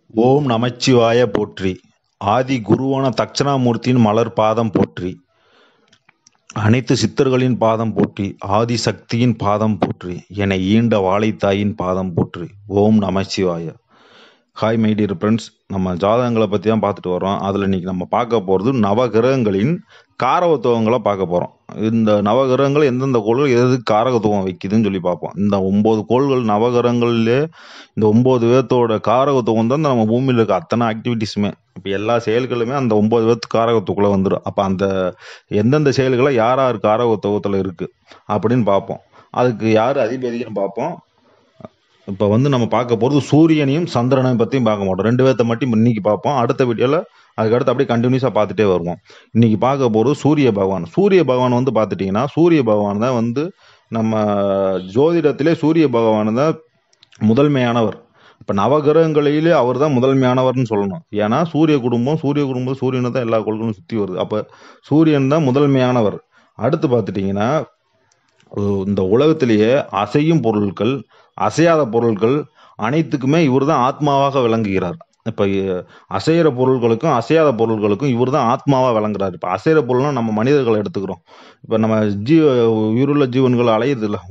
ஓம் நமச்சிவாய போற்றி ஆதி குருவான தட்சணாமூர்த்தியின் மலர் பாதம் போற்றி அனைத்து சித்தர்களின் பாதம் போற்றி ஆதி சக்தியின் பாதம் போற்றி என்னை ஈண்ட வாழைத்தாயின் பாதம் போற்றி ஓம் நமச்சிவாய ஹாய் மை டியர் ஃப்ரெண்ட்ஸ் நம்ம ஜாதகங்களை பற்றி தான் பார்த்துட்டு வரோம் அதில் இன்னைக்கு நம்ம பார்க்க போகிறது நவகிரகங்களின் காரகத்துவங்களை பார்க்க போகிறோம் இந்த நவகிரகங்கள் எந்தெந்த கோள்கள் எதுக்கு காரகத்துவம் வைக்குதுன்னு சொல்லி பார்ப்போம் இந்த ஒம்பது கோள்கள் நவகிரகங்கள்லே இந்த ஒம்பது பேர்த்தோட காரகத்துவம் தான் நம்ம பூமியில் இருக்க அத்தனை ஆக்டிவிட்டீஸுமே இப்போ எல்லா செயல்களுமே அந்த ஒம்பது பேர்த்து காரகத்துக்குள்ளே வந்துடும் அப்போ அந்த எந்தெந்த செயல்களை யார் யார் காரகத்துவத்தில் இருக்குது அப்படின்னு பார்ப்போம் அதுக்கு யார் அதிபதின்னு பார்ப்போம் இப்போ வந்து நம்ம பார்க்க போகிறது சூரியனையும் சந்திரனையும் பற்றியும் பார்க்க மாட்டோம் ரெண்டு பேர்த்த மட்டும் இன்னைக்கு பார்ப்போம் அடுத்த வீடியோவில் அதுக்கடுத்து அப்படியே கண்டினியூஸாக பார்த்துட்டே வருவோம் இன்னைக்கு பார்க்க போகிறது சூரிய பகவான் சூரிய பகவான் வந்து பார்த்துட்டிங்கன்னா சூரிய பகவான் தான் வந்து நம்ம ஜோதிடத்திலே சூரிய பகவான் தான் முதன்மையானவர் இப்போ நவகிரகங்களிலே அவர் தான் முதன்மையானவர்னு சொல்லணும் ஏன்னா சூரிய குடும்பம் சூரிய குடும்பம் சூரியனை தான் எல்லா கோள்களும் சுற்றி வருது அப்போ சூரியன் தான் முதன்மையானவர் அடுத்து பார்த்துட்டிங்கன்னா இந்த உலகத்திலேயே அசையும் பொருட்கள் அசையாத பொருட்கள் அனைத்துக்குமே இவர் தான் ஆத்மாவாக விளங்குகிறார் இப்போ அசைகிற பொருட்களுக்கும் அசையாத பொருட்களுக்கும் இவர் தான் ஆத்மாவாக விளங்குறாரு இப்போ அசைகிற பொருள்னா நம்ம மனிதர்களை எடுத்துக்கிறோம் இப்போ நம்ம ஜீவ உயிருள்ள ஜீவன்கள் அலையுது இல்லை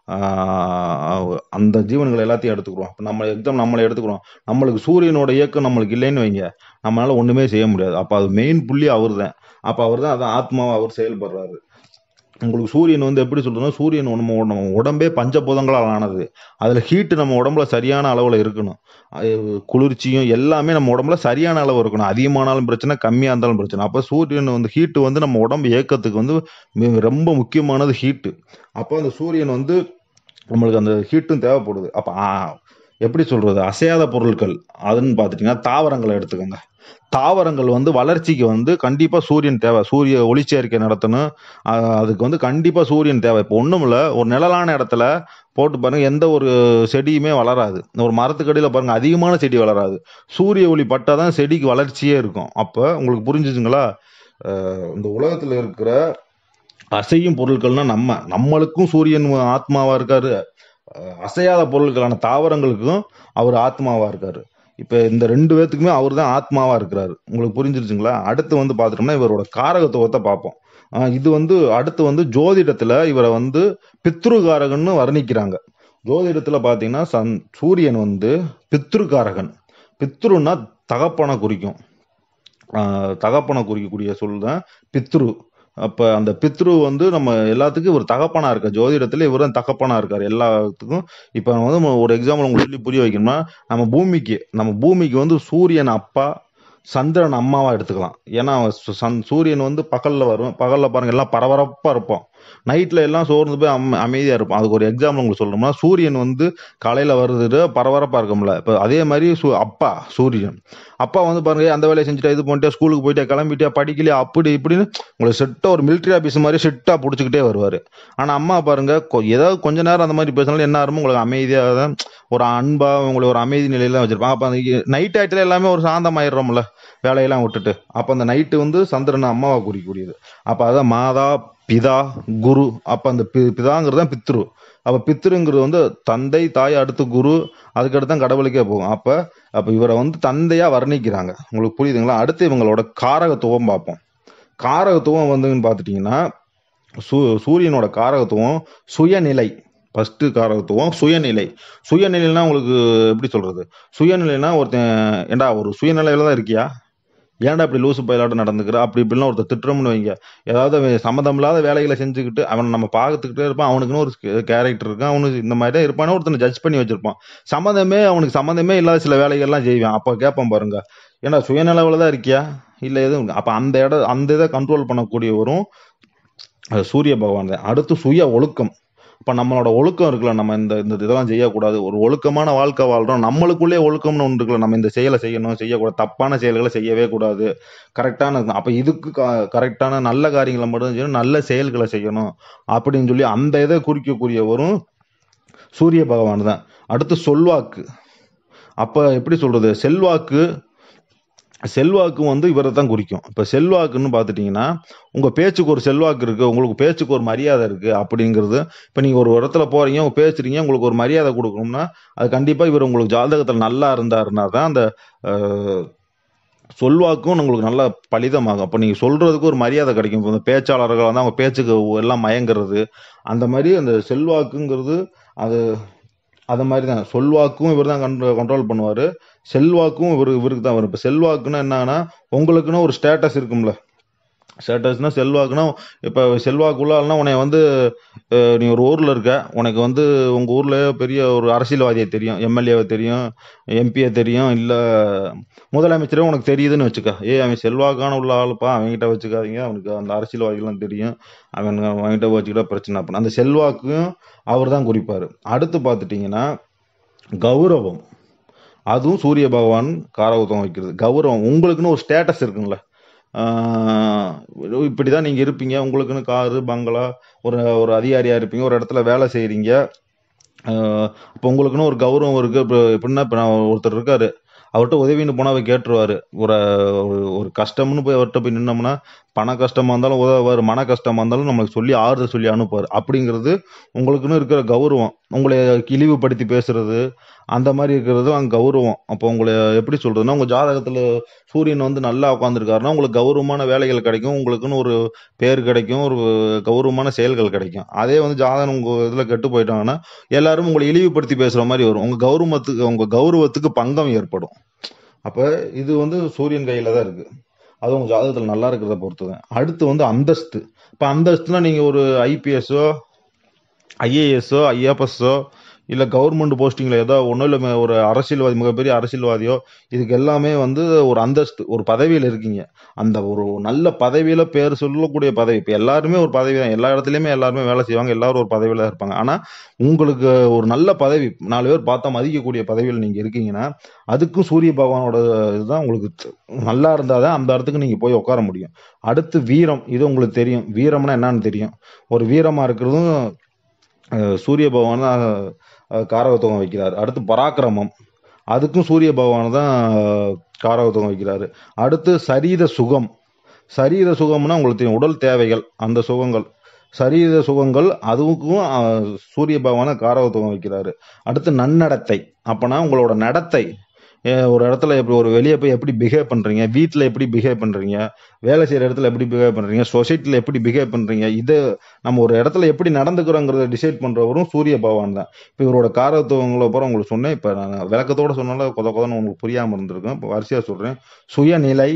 அந்த ஜீவன்கள் எல்லாத்தையும் எடுத்துக்கிறோம் இப்போ நம்ம எக்ஸாம் நம்மளை எடுத்துக்கிறோம் நம்மளுக்கு சூரியனோட இயக்கம் நம்மளுக்கு இல்லைன்னு வைங்க நம்மளால ஒன்றுமே செய்ய முடியாது அப்போ அது மெயின் புள்ளி அவர் தான் அப்போ அவர் தான் அதான் ஆத்மாவாக அவர் செயல்படுறாரு உங்களுக்கு சூரியன் வந்து எப்படி சொல்றதுன்னா சூரியன் நம்ம நம்ம உடம்பே பஞ்சபூதங்களால் ஆனது அதில் ஹீட்டு நம்ம உடம்புல சரியான அளவில் இருக்கணும் குளிர்ச்சியும் எல்லாமே நம்ம உடம்புல சரியான அளவு இருக்கணும் அதிகமானாலும் பிரச்சனை கம்மியாக இருந்தாலும் பிரச்சனை அப்போ சூரியன் வந்து ஹீட்டு வந்து நம்ம உடம்பு இயக்கத்துக்கு வந்து ரொம்ப முக்கியமானது ஹீட்டு அப்போ அந்த சூரியன் வந்து நம்மளுக்கு அந்த ஹீட்டும் தேவைப்படுது அப்போ எப்படி சொல்றது அசையாத பொருட்கள் அதுன்னு பார்த்துட்டிங்கன்னா தாவரங்களை எடுத்துக்கோங்க தாவரங்கள் வந்து வளர்ச்சிக்கு வந்து கண்டிப்பாக சூரியன் தேவை சூரிய ஒளிச்சேர்க்கை நடத்தணும் அதுக்கு வந்து கண்டிப்பாக சூரியன் தேவை இப்போ ஒன்றும் இல்லை ஒரு நிழலான இடத்துல போட்டு பாருங்க எந்த ஒரு செடியுமே வளராது ஒரு மரத்துக்கடியில் பாருங்க அதிகமான செடி வளராது சூரிய ஒளி பட்டால் தான் செடிக்கு வளர்ச்சியே இருக்கும் அப்போ உங்களுக்கு புரிஞ்சுச்சுங்களா இந்த உலகத்தில் இருக்கிற அசையும் பொருட்கள்னா நம்ம நம்மளுக்கும் சூரியன் ஆத்மாவா இருக்காரு அசையாத பொருட்களான தாவரங்களுக்கும் அவர் ஆத்மாவா இருக்காரு இப்போ இந்த ரெண்டு பேர்த்துக்குமே அவர் தான் ஆத்மாவா இருக்கிறாரு உங்களுக்கு புரிஞ்சிருச்சுங்களா அடுத்து வந்து பார்த்துட்டோம்னா இவரோட காரகத்துவத்தை பார்ப்போம் இது வந்து அடுத்து வந்து ஜோதிடத்துல இவரை வந்து பித்ருகாரகன்னு வர்ணிக்கிறாங்க ஜோதிடத்துல பாத்தீங்கன்னா சன் சூரியன் வந்து பித்ருகாரகன் பித்ருன்னா தகப்பனை குறிக்கும் தகப்பனை குறிக்கக்கூடிய சொல் தான் பித்ரு அப்போ அந்த பித்ரு வந்து நம்ம எல்லாத்துக்கும் இவர் தகப்பனா இருக்கார் ஜோதிடத்துல இவர் தான் தகப்பனா இருக்கார் எல்லாத்துக்கும் இப்போ வந்து ஒரு எக்ஸாம்பிள் உங்களுக்கு சொல்லி புரிய வைக்கணும்னா நம்ம பூமிக்கு நம்ம பூமிக்கு வந்து சூரியன் அப்பா சந்திரன் அம்மாவா எடுத்துக்கலாம் ஏன்னா சன் சூரியன் வந்து பகல்ல வரும் பகல்ல பாருங்க எல்லாம் பரபரப்பா இருப்போம் நைட்ல எல்லாம் சோர்ந்து போய் அம் அமைதியா இருப்போம் அதுக்கு ஒரு எக்ஸாம்பிள் உங்களுக்கு சொல்லணும்னா சூரியன் வந்து காலையில வருது பரபரப்பா இருக்கும்ல இப்போ அதே மாதிரி சூ அப்பா சூரியன் அப்பா வந்து பாருங்க அந்த வேலையை செஞ்சுட்டா இது பண்ணிட்டே ஸ்கூலுக்கு போயிட்டே கிளம்பிட்டே படிக்கலையே அப்படி இப்படின்னு உங்களுக்கு செட்டா ஒரு மிலிட்ரி ஆஃபீஸ் மாதிரி செட்டா பிடிச்சிக்கிட்டே வருவாரு ஆனா அம்மா பாருங்க ஏதாவது கொஞ்ச நேரம் அந்த மாதிரி பேசினாலும் என்ன ஆகும் உங்களுக்கு அமைதியாக தான் ஒரு அன்பா உங்களுக்கு ஒரு அமைதி நிலையில வச்சிருப்பாங்க அப்ப அந்த நைட் ஆயிட்டுல எல்லாமே ஒரு சாந்தம் ஆயிடுறோம்ல வேலையெல்லாம் விட்டுட்டு அப்ப அந்த நைட்டு வந்து சந்திரன் அம்மாவை குறிக்கூடியது அப்ப அதான் மாதா பிதா குரு அப்ப அந்த பிதாங்கிறது தான் பித்ரு அப்ப பித்ருங்கிறது வந்து தந்தை தாய் அடுத்து குரு அதுக்கடுத்து தான் கடவுளுக்கே போகும் அப்ப அப்ப இவரை வந்து தந்தையா வர்ணிக்கிறாங்க உங்களுக்கு புரியுதுங்களா அடுத்து இவங்களோட காரகத்துவம் பார்ப்போம் காரகத்துவம் வந்துன்னு பார்த்துட்டீங்கன்னா சூ சூரியனோட காரகத்துவம் சுயநிலை ஃபர்ஸ்ட் காரகத்துவம் சுயநிலை சுயநிலைனா உங்களுக்கு எப்படி சொல்றது சுயநிலைனா ஒருத்தன் ஏண்டா ஒரு சுயநிலையில தான் இருக்கியா ஏன்டா இப்படி லூசு பயிலாட்டம் நடந்துக்கிற அப்படி இப்படிலாம் ஒருத்தர் திட்டுறோம்னு வைங்க ஏதாவது சம்மந்தம் இல்லாத வேலைகளை செஞ்சுக்கிட்டு அவன் நம்ம பார்த்துக்கிட்டே இருப்பான் அவனுக்குன்னு ஒரு கேரக்டர் இருக்கான் அவனுக்கு இந்த மாதிரி தான் இருப்பானே ஒருத்தனை ஜட்ஜ் பண்ணி வச்சிருப்பான் சம்மந்தமே அவனுக்கு சம்மந்தமே இல்லாத சில வேலைகள்லாம் செய்வான் அப்போ கேட்பான் பாருங்க ஏன்னா சுயநலவில் தான் இருக்கியா இல்லை எதுவும் அப்போ அந்த இடம் அந்த இதை கண்ட்ரோல் பண்ணக்கூடியவரும் சூரிய பகவான் தான் அடுத்து சுய ஒழுக்கம் இப்போ நம்மளோட ஒழுக்கம் இருக்குல்ல நம்ம இந்த இந்த இதெல்லாம் செய்யக்கூடாது ஒரு ஒழுக்கமான வாழ்க்கை வாழ்றோம் நம்மளுக்குள்ளே ஒழுக்கம்னு ஒன்று இருக்குல்ல நம்ம இந்த செயலை செய்யணும் செய்யக்கூடாது தப்பான செயல்களை செய்யவே கூடாது கரெக்டான அப்போ இதுக்கு கரெக்டான நல்ல காரியங்களை மட்டும் செய்யணும் நல்ல செயல்களை செய்யணும் அப்படின்னு சொல்லி அந்த இதை குறிக்கக்கூடியவரும் சூரிய பகவான் தான் அடுத்து சொல்வாக்கு அப்போ எப்படி சொல்றது செல்வாக்கு செல்வாக்கும் வந்து இவரை தான் குறிக்கும் இப்போ செல்வாக்குன்னு பார்த்துட்டிங்கன்னா உங்கள் பேச்சுக்கு ஒரு செல்வாக்கு இருக்குது உங்களுக்கு பேச்சுக்கு ஒரு மரியாதை இருக்குது அப்படிங்கிறது இப்போ நீங்கள் ஒரு இடத்துல போகிறீங்க உங்க பேசுறீங்க உங்களுக்கு ஒரு மரியாதை கொடுக்கணும்னா அது கண்டிப்பாக இவர் உங்களுக்கு ஜாதகத்தில் நல்லா இருந்தாருன்னா தான் அந்த அஹ், சொல்வாக்கும் உங்களுக்கு நல்லா பலிதமாகும் அப்போ நீங்கள் சொல்கிறதுக்கு ஒரு மரியாதை கிடைக்கும் இப்போ இந்த பேச்சாளர்கள் வந்து அவங்க பேச்சுக்கு எல்லாம் மயங்கிறது அந்த மாதிரி அந்த செல்வாக்குங்கிறது அது அது மாதிரி தான் சொல்வாக்கும் இவர் தான் கண்ட்ரோல் பண்ணுவார் செல்வாக்கும் இவர் இவருக்கு தான் வரும் இப்போ செல்வாக்குன்னா என்னன்னா உங்களுக்குன்னு ஒரு ஸ்டேட்டஸ் இருக்கும்ல ஸ்டேட்டஸ்னா செல்வாக்குன்னா இப்போ செல்வாக்குள்ளால்னா உன்னை வந்து அஹ், நீ ஒரு ஊரில் இருக்க உனக்கு வந்து உங்கள் ஊரில் பெரிய ஒரு அரசியல்வாதியை தெரியும் எம்எல்ஏவை தெரியும் எம்பியை தெரியும் இல்லை முதலமைச்சரே உனக்கு தெரியுதுன்னு வச்சுக்க ஏ அவன் செல்வாக்கான உள்ள ஆளுப்பா அவன்கிட்ட வச்சுக்காதீங்க அவனுக்கு அந்த அரசியல்வாதிகள்லாம் தெரியும் அவன் அவன்கிட்ட வச்சுக்கிட்டா பிரச்சனை அப்படின்னு அந்த செல்வாக்கும் அவர் தான் குறிப்பார் அடுத்து பார்த்துட்டிங்கன்னா கௌரவம் அதுவும் சூரிய பகவான் காரகத்துவம் வைக்கிறது கௌரவம் உங்களுக்குன்னு ஒரு ஸ்டேட்டஸ் இருக்குங்களே இப்படி தான் நீங்கள் இருப்பீங்க உங்களுக்குன்னு காரு பங்களா ஒரு ஒரு அதிகாரியாக இருப்பீங்க ஒரு இடத்துல வேலை செய்கிறீங்க இப்போ உங்களுக்குன்னு ஒரு கௌரவம் இருக்குது இப்போ எப்படின்னா இப்போ நான் ஒருத்தர் இருக்காரு அவர்கிட்ட உதவின்னு போனால் அவர் கேட்டுருவாரு ஒரு ஒரு- ஒரு கஷ்டம்னு போய் அவர்கிட்ட போய் நின்னோம்னா பண கஷ்டமாக இருந்தாலும் உதவுவார் மன கஷ்டமாக இருந்தாலும் நம்மளுக்கு சொல்லி ஆறுதல் சொல்லி அனுப்புவார் அப்படிங்கிறது உங்களுக்குன்னு இருக்கிற கௌரவம் உங்களை இழிவுபடுத்தி பேசுறது அந்த மாதிரி இருக்கிறது அங்கே கௌரவம் அப்போ உங்களை எப்படி சொல்றதுன்னா உங்கள் ஜாதகத்தில் சூரியன் வந்து நல்லா உட்காந்துருக்காருன்னா உங்களுக்கு கௌரவமான வேலைகள் கிடைக்கும் உங்களுக்குன்னு ஒரு பேர் கிடைக்கும் ஒரு கௌரவமான செயல்கள் கிடைக்கும் அதே வந்து ஜாதகம் உங்கள் இதில் கெட்டு போயிட்டாங்கன்னா எல்லாரும் உங்களை இழிவுபடுத்தி பேசுகிற மாதிரி வரும் உங்கள் கௌரவத்துக்கு உங்கள் கௌரவத்துக்கு பங்கம் ஏற்படும் அப்போ இது வந்து சூரியன் கையில் தான் இருக்குது அது உங்கள் ஜாதகத்தில் நல்லா இருக்கிறத பொறுத்து தான் அடுத்து வந்து அந்தஸ்து இப்போ அந்தஸ்துனா நீங்கள் ஒரு ஐபிஎஸ்ஸோ ஐஏஎஸ்ஸோ ஐஎஃப்எஸ்ஸோ இல்லை கவர்மெண்ட் போஸ்டிங்கில் ஏதோ ஒன்றும் இல்லை ஒரு அரசியல்வாதி மிகப்பெரிய அரசியல்வாதியோ இதுக்கு எல்லாமே வந்து ஒரு அந்தஸ்து ஒரு பதவியில் இருக்கீங்க அந்த ஒரு நல்ல பதவியில் பேர் சொல்லக்கூடிய பதவி இப்போ எல்லாருமே ஒரு பதவி தான் எல்லா இடத்துலையுமே எல்லாருமே வேலை செய்வாங்க எல்லாரும் ஒரு பதவியில் தான் இருப்பாங்க ஆனால் உங்களுக்கு ஒரு நல்ல பதவி நாலு பேர் பார்த்தா மதிக்கக்கூடிய பதவியில் நீங்கள் இருக்கீங்கன்னா அதுக்கும் சூரிய பகவானோட இதுதான் உங்களுக்கு த- நல்லா இருந்தால் தான் அந்த இடத்துக்கு நீங்கள் போய் உட்கார முடியும் அடுத்து வீரம் இது உங்களுக்கு தெரியும் வீரம்னா என்னன்னு தெரியும் ஒரு வீரமாக இருக்கிறதும் அஹ், சூரிய பகவான் தான் அஹ், காரகத்துவம் வைக்கிறார் அடுத்து பராக்கிரமம் அதுக்கும் சூரிய பகவான் தான் அஹ், காரகத்துவம் வைக்கிறாரு அடுத்து சரீர சுகம் சரீர சுகம்னா உங்களுக்கு தெரியும் உடல் தேவைகள் அந்த சுகங்கள் சரீர சுகங்கள் அதுக்கும் அஹ், சூரிய பகவான காரகத்துவம் வைக்கிறாரு அடுத்து நன்னடத்தை அப்பனா உங்களோட நடத்தை அஹ், ஒரு இடத்துல எப்படி ஒரு வெளியே போய் எப்படி பிஹேவ் பண்றீங்க வீட்டில் எப்படி பிஹேவ் பண்றீங்க வேலை செய்யற இடத்துல எப்படி பிஹேவ் பண்றீங்க சொசைட்டில எப்படி பிஹேவ் பண்றீங்க இது நம்ம ஒரு இடத்துல எப்படி நடந்துக்கிறோங்கிறத டிசைட் பண்றவரும் சூரிய பகவான் தான் இப்போ இவரோட காரத்துவங்களை அப்புறம் உங்களுக்கு சொன்னேன் இப்போ நான் விளக்கத்தோட சொன்னால கொத கொதன்னு உங்களுக்கு புரியாம இருந்திருக்கும் இப்போ வரிசையா சொல்றேன் சுயநிலை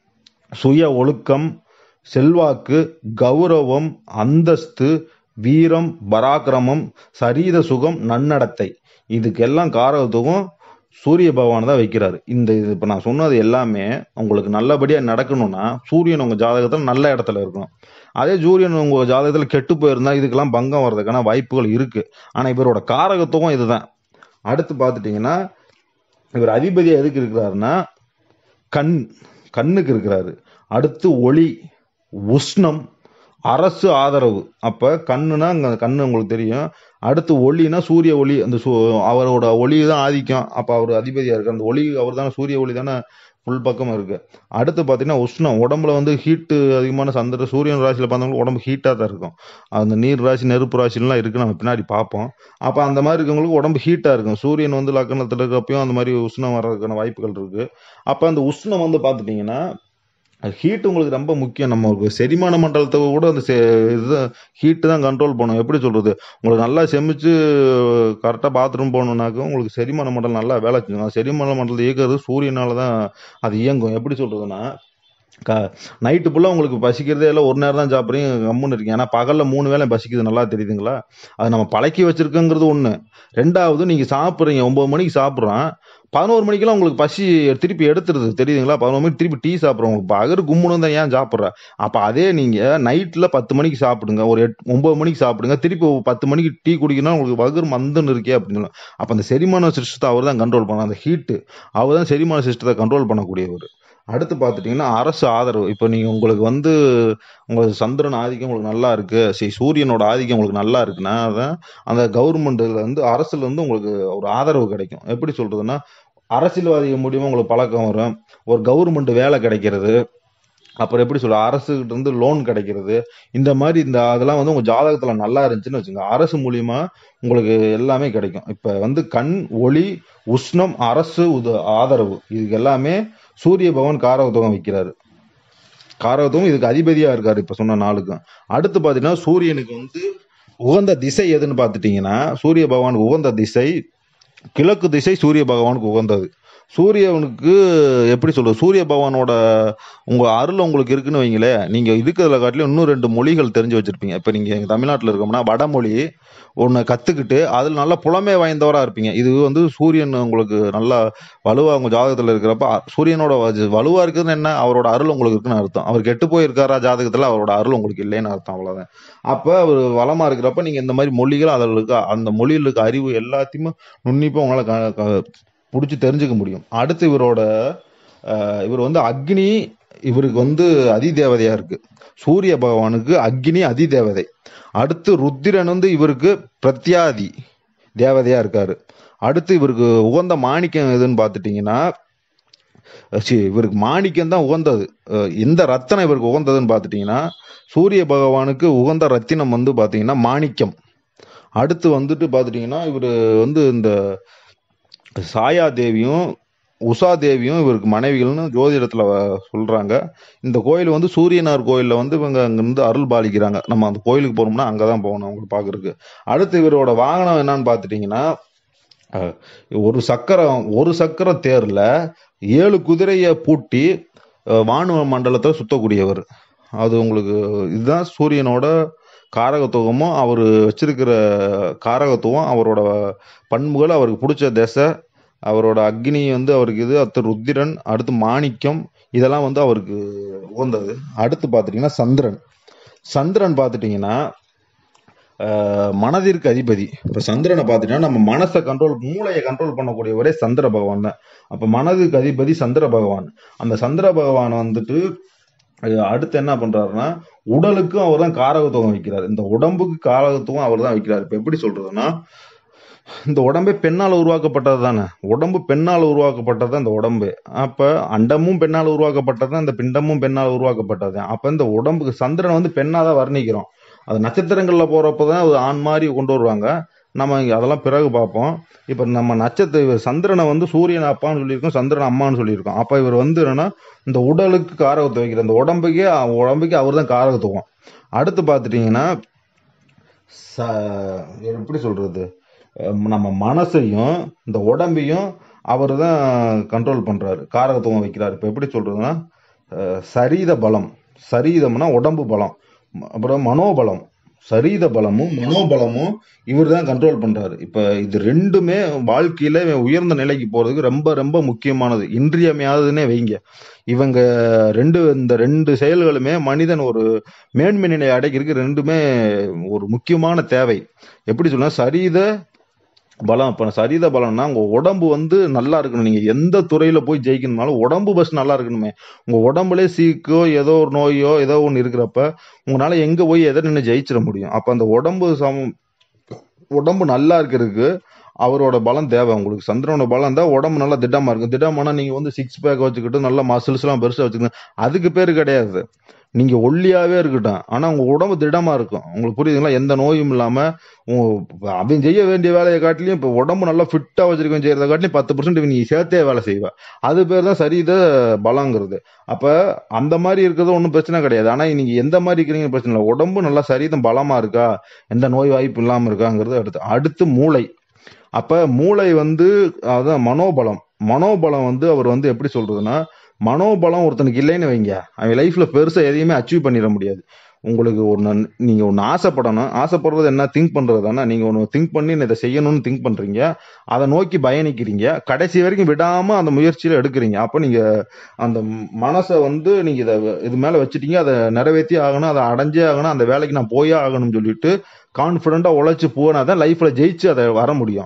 சுய ஒழுக்கம் செல்வாக்கு கௌரவம் அந்தஸ்து வீரம் பராக்கிரமம் சரீர சுகம் நன்னடத்தை இதுக்கெல்லாம் காரகத்துவம் சூரிய பகவான் தான் வைக்கிறாரு இந்த இது இப்போ நான் சொன்னது எல்லாமே உங்களுக்கு நல்லபடியாக நடக்கணும்னா சூரியன் உங்கள் ஜாதகத்தில் நல்ல இடத்துல இருக்கணும் அதே சூரியன் உங்கள் ஜாதகத்தில் கெட்டு போயிருந்தா இதுக்கெல்லாம் பங்கம் வர்றதுக்கான வாய்ப்புகள் இருக்கு ஆனால் இவரோட காரகத்துவம் இதுதான் அடுத்து பார்த்துட்டிங்கன்னா இவர் அதிபதியாக எதுக்கு இருக்கிறாருன்னா கண் கண்ணுக்கு இருக்கிறாரு அடுத்து ஒளி உஷ்ணம் அரசு ஆதரவு அப்ப கண்ணுனா அங்க கண்ணு உங்களுக்கு தெரியும் அடுத்து ஒளினா சூரிய ஒளி அந்த சூ- அவரோட ஒளி தான் ஆதிக்கம் அப்ப அவர் அதிபதியா இருக்கு அந்த ஒளி அவர் தானே சூரிய ஒளி தானே ஃபுல் பக்கம் இருக்கு அடுத்து பார்த்தீங்கன்னா உஷ்ணம் உடம்புல வந்து ஹீட்டு அதிகமான சந்திர சூரியன் ராசியில் பார்த்தவங்களுக்கு உடம்பு ஹீட்டாக தான் இருக்கும் அந்த நீர் ராசி நெருப்பு ராசிலாம் இருக்கு நம்ம பின்னாடி பார்ப்போம் அப்போ அந்த மாதிரி இருக்கவங்களுக்கு உடம்பு ஹீட்டாக இருக்கும் சூரியன் வந்து லக்கணத்தில் இருக்கப்பயும் அந்த மாதிரி உஷ்ணம் வர்றதுக்கான வாய்ப்புகள் இருக்கு அப்போ அந்த உஷ்ணம் வந்து பார்த்துட்டிங்கன்னா ஹீட் உங்களுக்கு ரொம்ப முக்கியம் நம்ம செரிமான மண்டலத்தை கூட அந்த செ- இது ஹீட்டு தான் கண்ட்ரோல் பண்ணும் எப்படி சொல்றது உங்களுக்கு நல்லா செமிச்சு கரெக்டாக பாத்ரூம் போகணுன்னாக்க உங்களுக்கு செரிமான மண்டலம் நல்லா வேலை செய்யும் அந்த செரிமான மண்டலத்தை இயக்குறது சூரியனால தான் அது இயங்கும் எப்படி சொல்றதுன்னா க நைட்டு ஃபுல்லாக உங்களுக்கு பசிக்கிறதே இல்லை ஒரு நேரம் தான் சாப்பிட்றீங்க கம்முன்னு இருக்கீங்க ஆனால் பகலில் மூணு வேளை பசிக்குது நல்லா தெரியுதுங்களா அது நம்ம பழக்கி வச்சிருக்கோங்கிறது ஒன்று ரெண்டாவது நீங்கள் சாப்பிட்றீங்க ஒம்பது மணிக்கு சாப்பிட்றோம் பதினோரு மணிக்கெல்லாம் உங்களுக்கு பசி திருப்பி எடுத்துருது தெரியுதுங்களா பதினோரு மணிக்கு திருப்பி டீ சாப்பிட்றோம் உங்களுக்கு பகர் கும்முன்னு தான் ஏன் சாப்பிட்ற அப்போ அதே நீங்கள் நைட்டில் பத்து மணிக்கு சாப்பிடுங்க ஒரு எட் ஒம்பது மணிக்கு சாப்பிடுங்க திருப்பி ஒரு பத்து மணிக்கு டீ குடிக்கணும் உங்களுக்கு வகுர் மந்துன்னு இருக்கே அப்படின்னு சொல்லலாம் அப்போ அந்த செரிமான சிஸ்டத்தை அவர் தான் கண்ட்ரோல் பண்ண அந்த ஹீட்டு அவர் தான் செரிமான சிஸ்டத்தை கண்ட்ரோல் பண்ணக்கூடியவர் அடுத்து பார்த்துட்டிங்கன்னா அரசு ஆதரவு இப்போ நீங்கள் உங்களுக்கு வந்து உங்களுக்கு சந்திரன் ஆதிக்கம் உங்களுக்கு நல்லா இருக்கு சரி சூரியனோட ஆதிக்கம் உங்களுக்கு நல்லா இருக்குன்னா அதான் அந்த கவர்மெண்ட்ல இருந்து அரசுல இருந்து உங்களுக்கு ஒரு ஆதரவு கிடைக்கும் எப்படி சொல்றதுன்னா அரசியல்வாதிகள் மூலியமா உங்களுக்கு பழக்கம் வரும் ஒரு கவர்மெண்ட் வேலை கிடைக்கிறது அப்புறம் எப்படி சொல்ல அரசுகிட்ட இருந்து லோன் கிடைக்கிறது இந்த மாதிரி இந்த அதெல்லாம் வந்து உங்க ஜாதகத்துல நல்லா இருந்துச்சுன்னு வச்சுங்க அரசு மூலியமா உங்களுக்கு எல்லாமே கிடைக்கும் இப்ப வந்து கண் ஒளி உஷ்ணம் அரசு உத ஆதரவு இதுக்கு எல்லாமே சூரிய பகவான் காரகத்துவம் வைக்கிறாரு காரகத்துவம் இதுக்கு அதிபதியா இருக்காரு இப்ப சொன்ன நாளுக்கும் அடுத்து பாத்தீங்கன்னா சூரியனுக்கு வந்து உகந்த திசை எதுன்னு பார்த்துட்டீங்கன்னா சூரிய பகவானுக்கு உகந்த திசை கிழக்கு திசை சூரிய பகவானுக்கு உகந்தது சூரியனுக்கு எப்படி சொல்றது சூரிய பகவானோட உங்க அருள் உங்களுக்கு இருக்குன்னு வைங்களேன் நீங்க இருக்கிறதுல காட்டிலும் இன்னும் ரெண்டு மொழிகள் தெரிஞ்சு வச்சிருப்பீங்க இப்ப நீங்க எங்க தமிழ்நாட்டில் இருக்கோம்னா வடமொழி ஒன்று கத்துக்கிட்டு அதில் நல்லா புலமை வாய்ந்தவரா இருப்பீங்க இது வந்து சூரியன் உங்களுக்கு நல்லா வலுவா உங்க ஜாதகத்துல இருக்கிறப்ப அ- சூரியனோட வ- வலுவா இருக்குதுன்னு என்ன அவரோட அருள் உங்களுக்கு இருக்குன்னு அர்த்தம் அவர் கெட்டு போயிருக்காரா ஜாதகத்துல அவரோட அருள் உங்களுக்கு இல்லைன்னு அர்த்தம் அவ்வளவுதான் அப்ப அவர் வளமா இருக்கிறப்ப நீங்க இந்த மாதிரி மொழிகள் அதில் இருக்க அந்த மொழியில் இருக்க அறிவு எல்லாத்தையுமே நுண்ணிப்பா உங்களால க- க- புடிச்சு தெரிஞ்சுக்க முடியும் அடுத்து இவரோட அஹ், இவர் வந்து அக்னி இவருக்கு வந்து அதிதேவதையா இருக்கு சூரிய பகவானுக்கு அக்னி அதிதேவதை அடுத்து ருத்திரன் வந்து இவருக்கு பிரத்யாதி தேவதையா இருக்காரு அடுத்து இவருக்கு உகந்த மாணிக்கம் எதுன்னு பார்த்துட்டீங்கன்னா சி, இவருக்கு மாணிக்கம் தான் உகந்தது அஹ் எந்த ரத்தனம் இவருக்கு உகந்ததுன்னு பார்த்துட்டீங்கன்னா சூரிய பகவானுக்கு உகந்த ரத்தினம் வந்து பார்த்தீங்கன்னா மாணிக்கம் அடுத்து வந்துட்டு பார்த்துட்டீங்கன்னா இவர் வந்து இந்த சாயா தேவியும் உஷா தேவியும் இவருக்கு மனைவிகள்னு ஜோதிடத்துல வ- சொல்றாங்க இந்த கோயில் வந்து சூரியனார் கோயில்ல வந்து இவங்க அங்கிருந்து அருள் பாலிக்கிறாங்க நம்ம அந்த கோயிலுக்கு போனோம்னா அங்கதான் போகணும் அவங்களுக்கு பாக்குறதுக்கு அடுத்து இவரோட வாகனம் என்னன்னு பார்த்துட்டீங்கன்னா அஹ், ஒரு சக்கரம் ஒரு சக்கர தேர்ல ஏழு குதிரையை பூட்டி அஹ், வானு மண்டலத்தை சுத்தக்கூடியவர் அது உங்களுக்கு இதுதான் சூரியனோட காரகத்துவமும் அவர் வச்சிருக்கிற காரகத்துவம் அவரோட பண்புகள் அவருக்கு பிடிச்ச திசை அவரோட அக்னி வந்து அவருக்கு இது அடுத்து ருத்திரன் அடுத்து மாணிக்கம் இதெல்லாம் வந்து அவருக்கு உகந்தது அடுத்து பார்த்துட்டீங்கன்னா சந்திரன் சந்திரன் பார்த்துட்டீங்கன்னா ஆஹ், மனதிற்கு அதிபதி இப்ப சந்திரனை பார்த்துட்டீங்கன்னா நம்ம மனசை கண்ட்ரோல் மூளையை கண்ட்ரோல் பண்ணக்கூடியவரே சந்திர பகவான் தான் அப்ப மனதுக்கு அதிபதி சந்திர பகவான் அந்த சந்திர பகவான் வந்துட்டு அஹ், அடுத்து என்ன பண்றாருன்னா உடலுக்கும் அவர் தான் காரகத்துவம் வைக்கிறார் இந்த உடம்புக்கு காரகத்துவம் அவர் தான் வைக்கிறார் இப்ப எப்படி சொல்றதுன்னா இந்த உடம்பே பெண்ணால் உருவாக்கப்பட்டது தானே உடம்பு பெண்ணால் உருவாக்கப்பட்டது தான் இந்த உடம்பு அப்ப அண்டமும் பெண்ணால் உருவாக்கப்பட்டது தான் இந்த பிண்டமும் பெண்ணால் உருவாக்கப்பட்டது தான். அப்ப இந்த உடம்புக்கு சந்திரன் வந்து பெண்ணா தான் வர்ணிக்கிறோம் அது நட்சத்திரங்கள்ல போறப்பதான் அது ஆண் மாதிரி கொண்டு வருவாங்க நம்ம இங்க அதெல்லாம் பிறகு பார்ப்போம் இப்ப நம்ம நட்சத்திர இவர் சந்திரனை வந்து சூரியன் அப்பான்னு சொல்லியிருக்கோம் சந்திரன் அம்மான்னு சொல்லியிருக்கோம் அப்ப இவர் வந்து என்னன்னா இந்த உடலுக்கு காரகத்துவம் வைக்கிற இந்த உடம்புக்கே உடம்புக்கே அவர் தான் காரகத்துவம் அடுத்து பார்த்துட்டீங்கன்னா ச- எப்படி சொல்றது அஹ் நம்ம மனசையும் இந்த உடம்பையும் அவர் தான் கண்ட்ரோல் பண்றாரு காரகத்துவம் வைக்கிறாரு இப்ப எப்படி சொல்றதுன்னா அஹ் சரீத பலம் சரீதம்னா உடம்பு பலம் ம- அப்புறம் மனோபலம் சரீத பலமும் மனோபலமும் இவர் தான் கண்ட்ரோல் பண்றாரு இப்ப இது ரெண்டுமே வாழ்க்கையில இவன் உயர்ந்த நிலைக்கு போறதுக்கு ரொம்ப ரொம்ப முக்கியமானது இன்றியமையாததுன்னே வைங்க இவங்க ரெண்டு இந்த ரெண்டு செயல்களுமே மனிதன் ஒரு மேன்மை நிலை அடைக்கிறதுக்கு ரெண்டுமே ஒரு முக்கியமான தேவை எப்படி சொல்லலாம் சரீத பலம் இப்ப சரீத பலம்னா உங்க உடம்பு வந்து நல்லா இருக்கணும் நீங்க எந்த துறையில போய் ஜெயிக்கணும்னாலும் உடம்பு ஃபர்ஸ்ட் நல்லா இருக்கணுமே உங்க உடம்புலே சீக்கோ ஏதோ ஒரு நோயோ ஏதோ ஒண்ணு இருக்கிறப்ப உங்களால எங்க போய் எதை நின்று ஜெயிச்சிட முடியும் அப்ப அந்த உடம்பு சம உடம்பு நல்லா இருக்கிறதுக்கு அவரோட பலம் தேவை உங்களுக்கு சந்திரனோட பலம் தான் உடம்பு நல்லா திடமா இருக்கும் திடமானா நீங்க வந்து சிக்ஸ் பேக் வச்சுக்கிட்டு நல்லா மசில்ஸ் எல்லாம் பெருசா வச்சுக்கணும் அதுக்கு பேரு கிடையாது நீங்க ஒல்லியாவே இருக்கட்டும் ஆனா உங்க உடம்பு திடமா இருக்கும் உங்களுக்கு புரியுதுங்களா எந்த நோயும் இல்லாம உங்க- அவன் செய்ய வேண்டிய வேலையை காட்டிலையும் இப்ப உடம்பு நல்லா ஃபிட்டா வச்சிருக்கவன் செய்யறத காட்டிலும் பத்து பர்சன்ட் நீ சேர்த்தே வேலை செய்வ அது பேர் தான் சரீத பலங்கிறது அப்ப அந்த மாதிரி இருக்கிறது ஒன்றும் பிரச்சனை கிடையாது ஆனா நீங்க எந்த மாதிரி இருக்கிறீங்க பிரச்சனை இல்லை உடம்பு நல்லா சரீரம் பலமா இருக்கா எந்த நோய் வாய்ப்பு இல்லாம இருக்காங்கிறது அடுத்து அடுத்து மூளை அப்ப மூளை வந்து அதான் மனோபலம் மனோபலம் வந்து அவர் வந்து எப்படி சொல்றதுன்னா மனோபலம் ஒருத்தனுக்கு இல்லைன்னு வைங்க அவன் லைஃப்ல பெருசா எதையுமே அச்சீவ் பண்ணிட முடியாது உங்களுக்கு ஒன்று நீங்க ஒன்று ஆசைப்படணும் ஆசைப்படுறது என்ன திங்க் பண்றது தானே நீங்க ஒன்று திங்க் பண்ணி இதை செய்யணும்னு திங்க் பண்றீங்க அதை நோக்கி பயணிக்கிறீங்க கடைசி வரைக்கும் விடாம அந்த முயற்சியில எடுக்கிறீங்க அப்ப நீங்க அந்த மனசை வந்து நீங்க இதை இது மேல வச்சுட்டீங்க அதை நிறைவேற்றி ஆகணும் அதை அடைஞ்சே ஆகணும் அந்த வேலைக்கு நான் போயே ஆகணும்னு சொல்லிட்டு கான்பிடண்டா உழைச்சு போனா தான் லைஃப்ல ஜெயிச்சு அதை வர முடியும்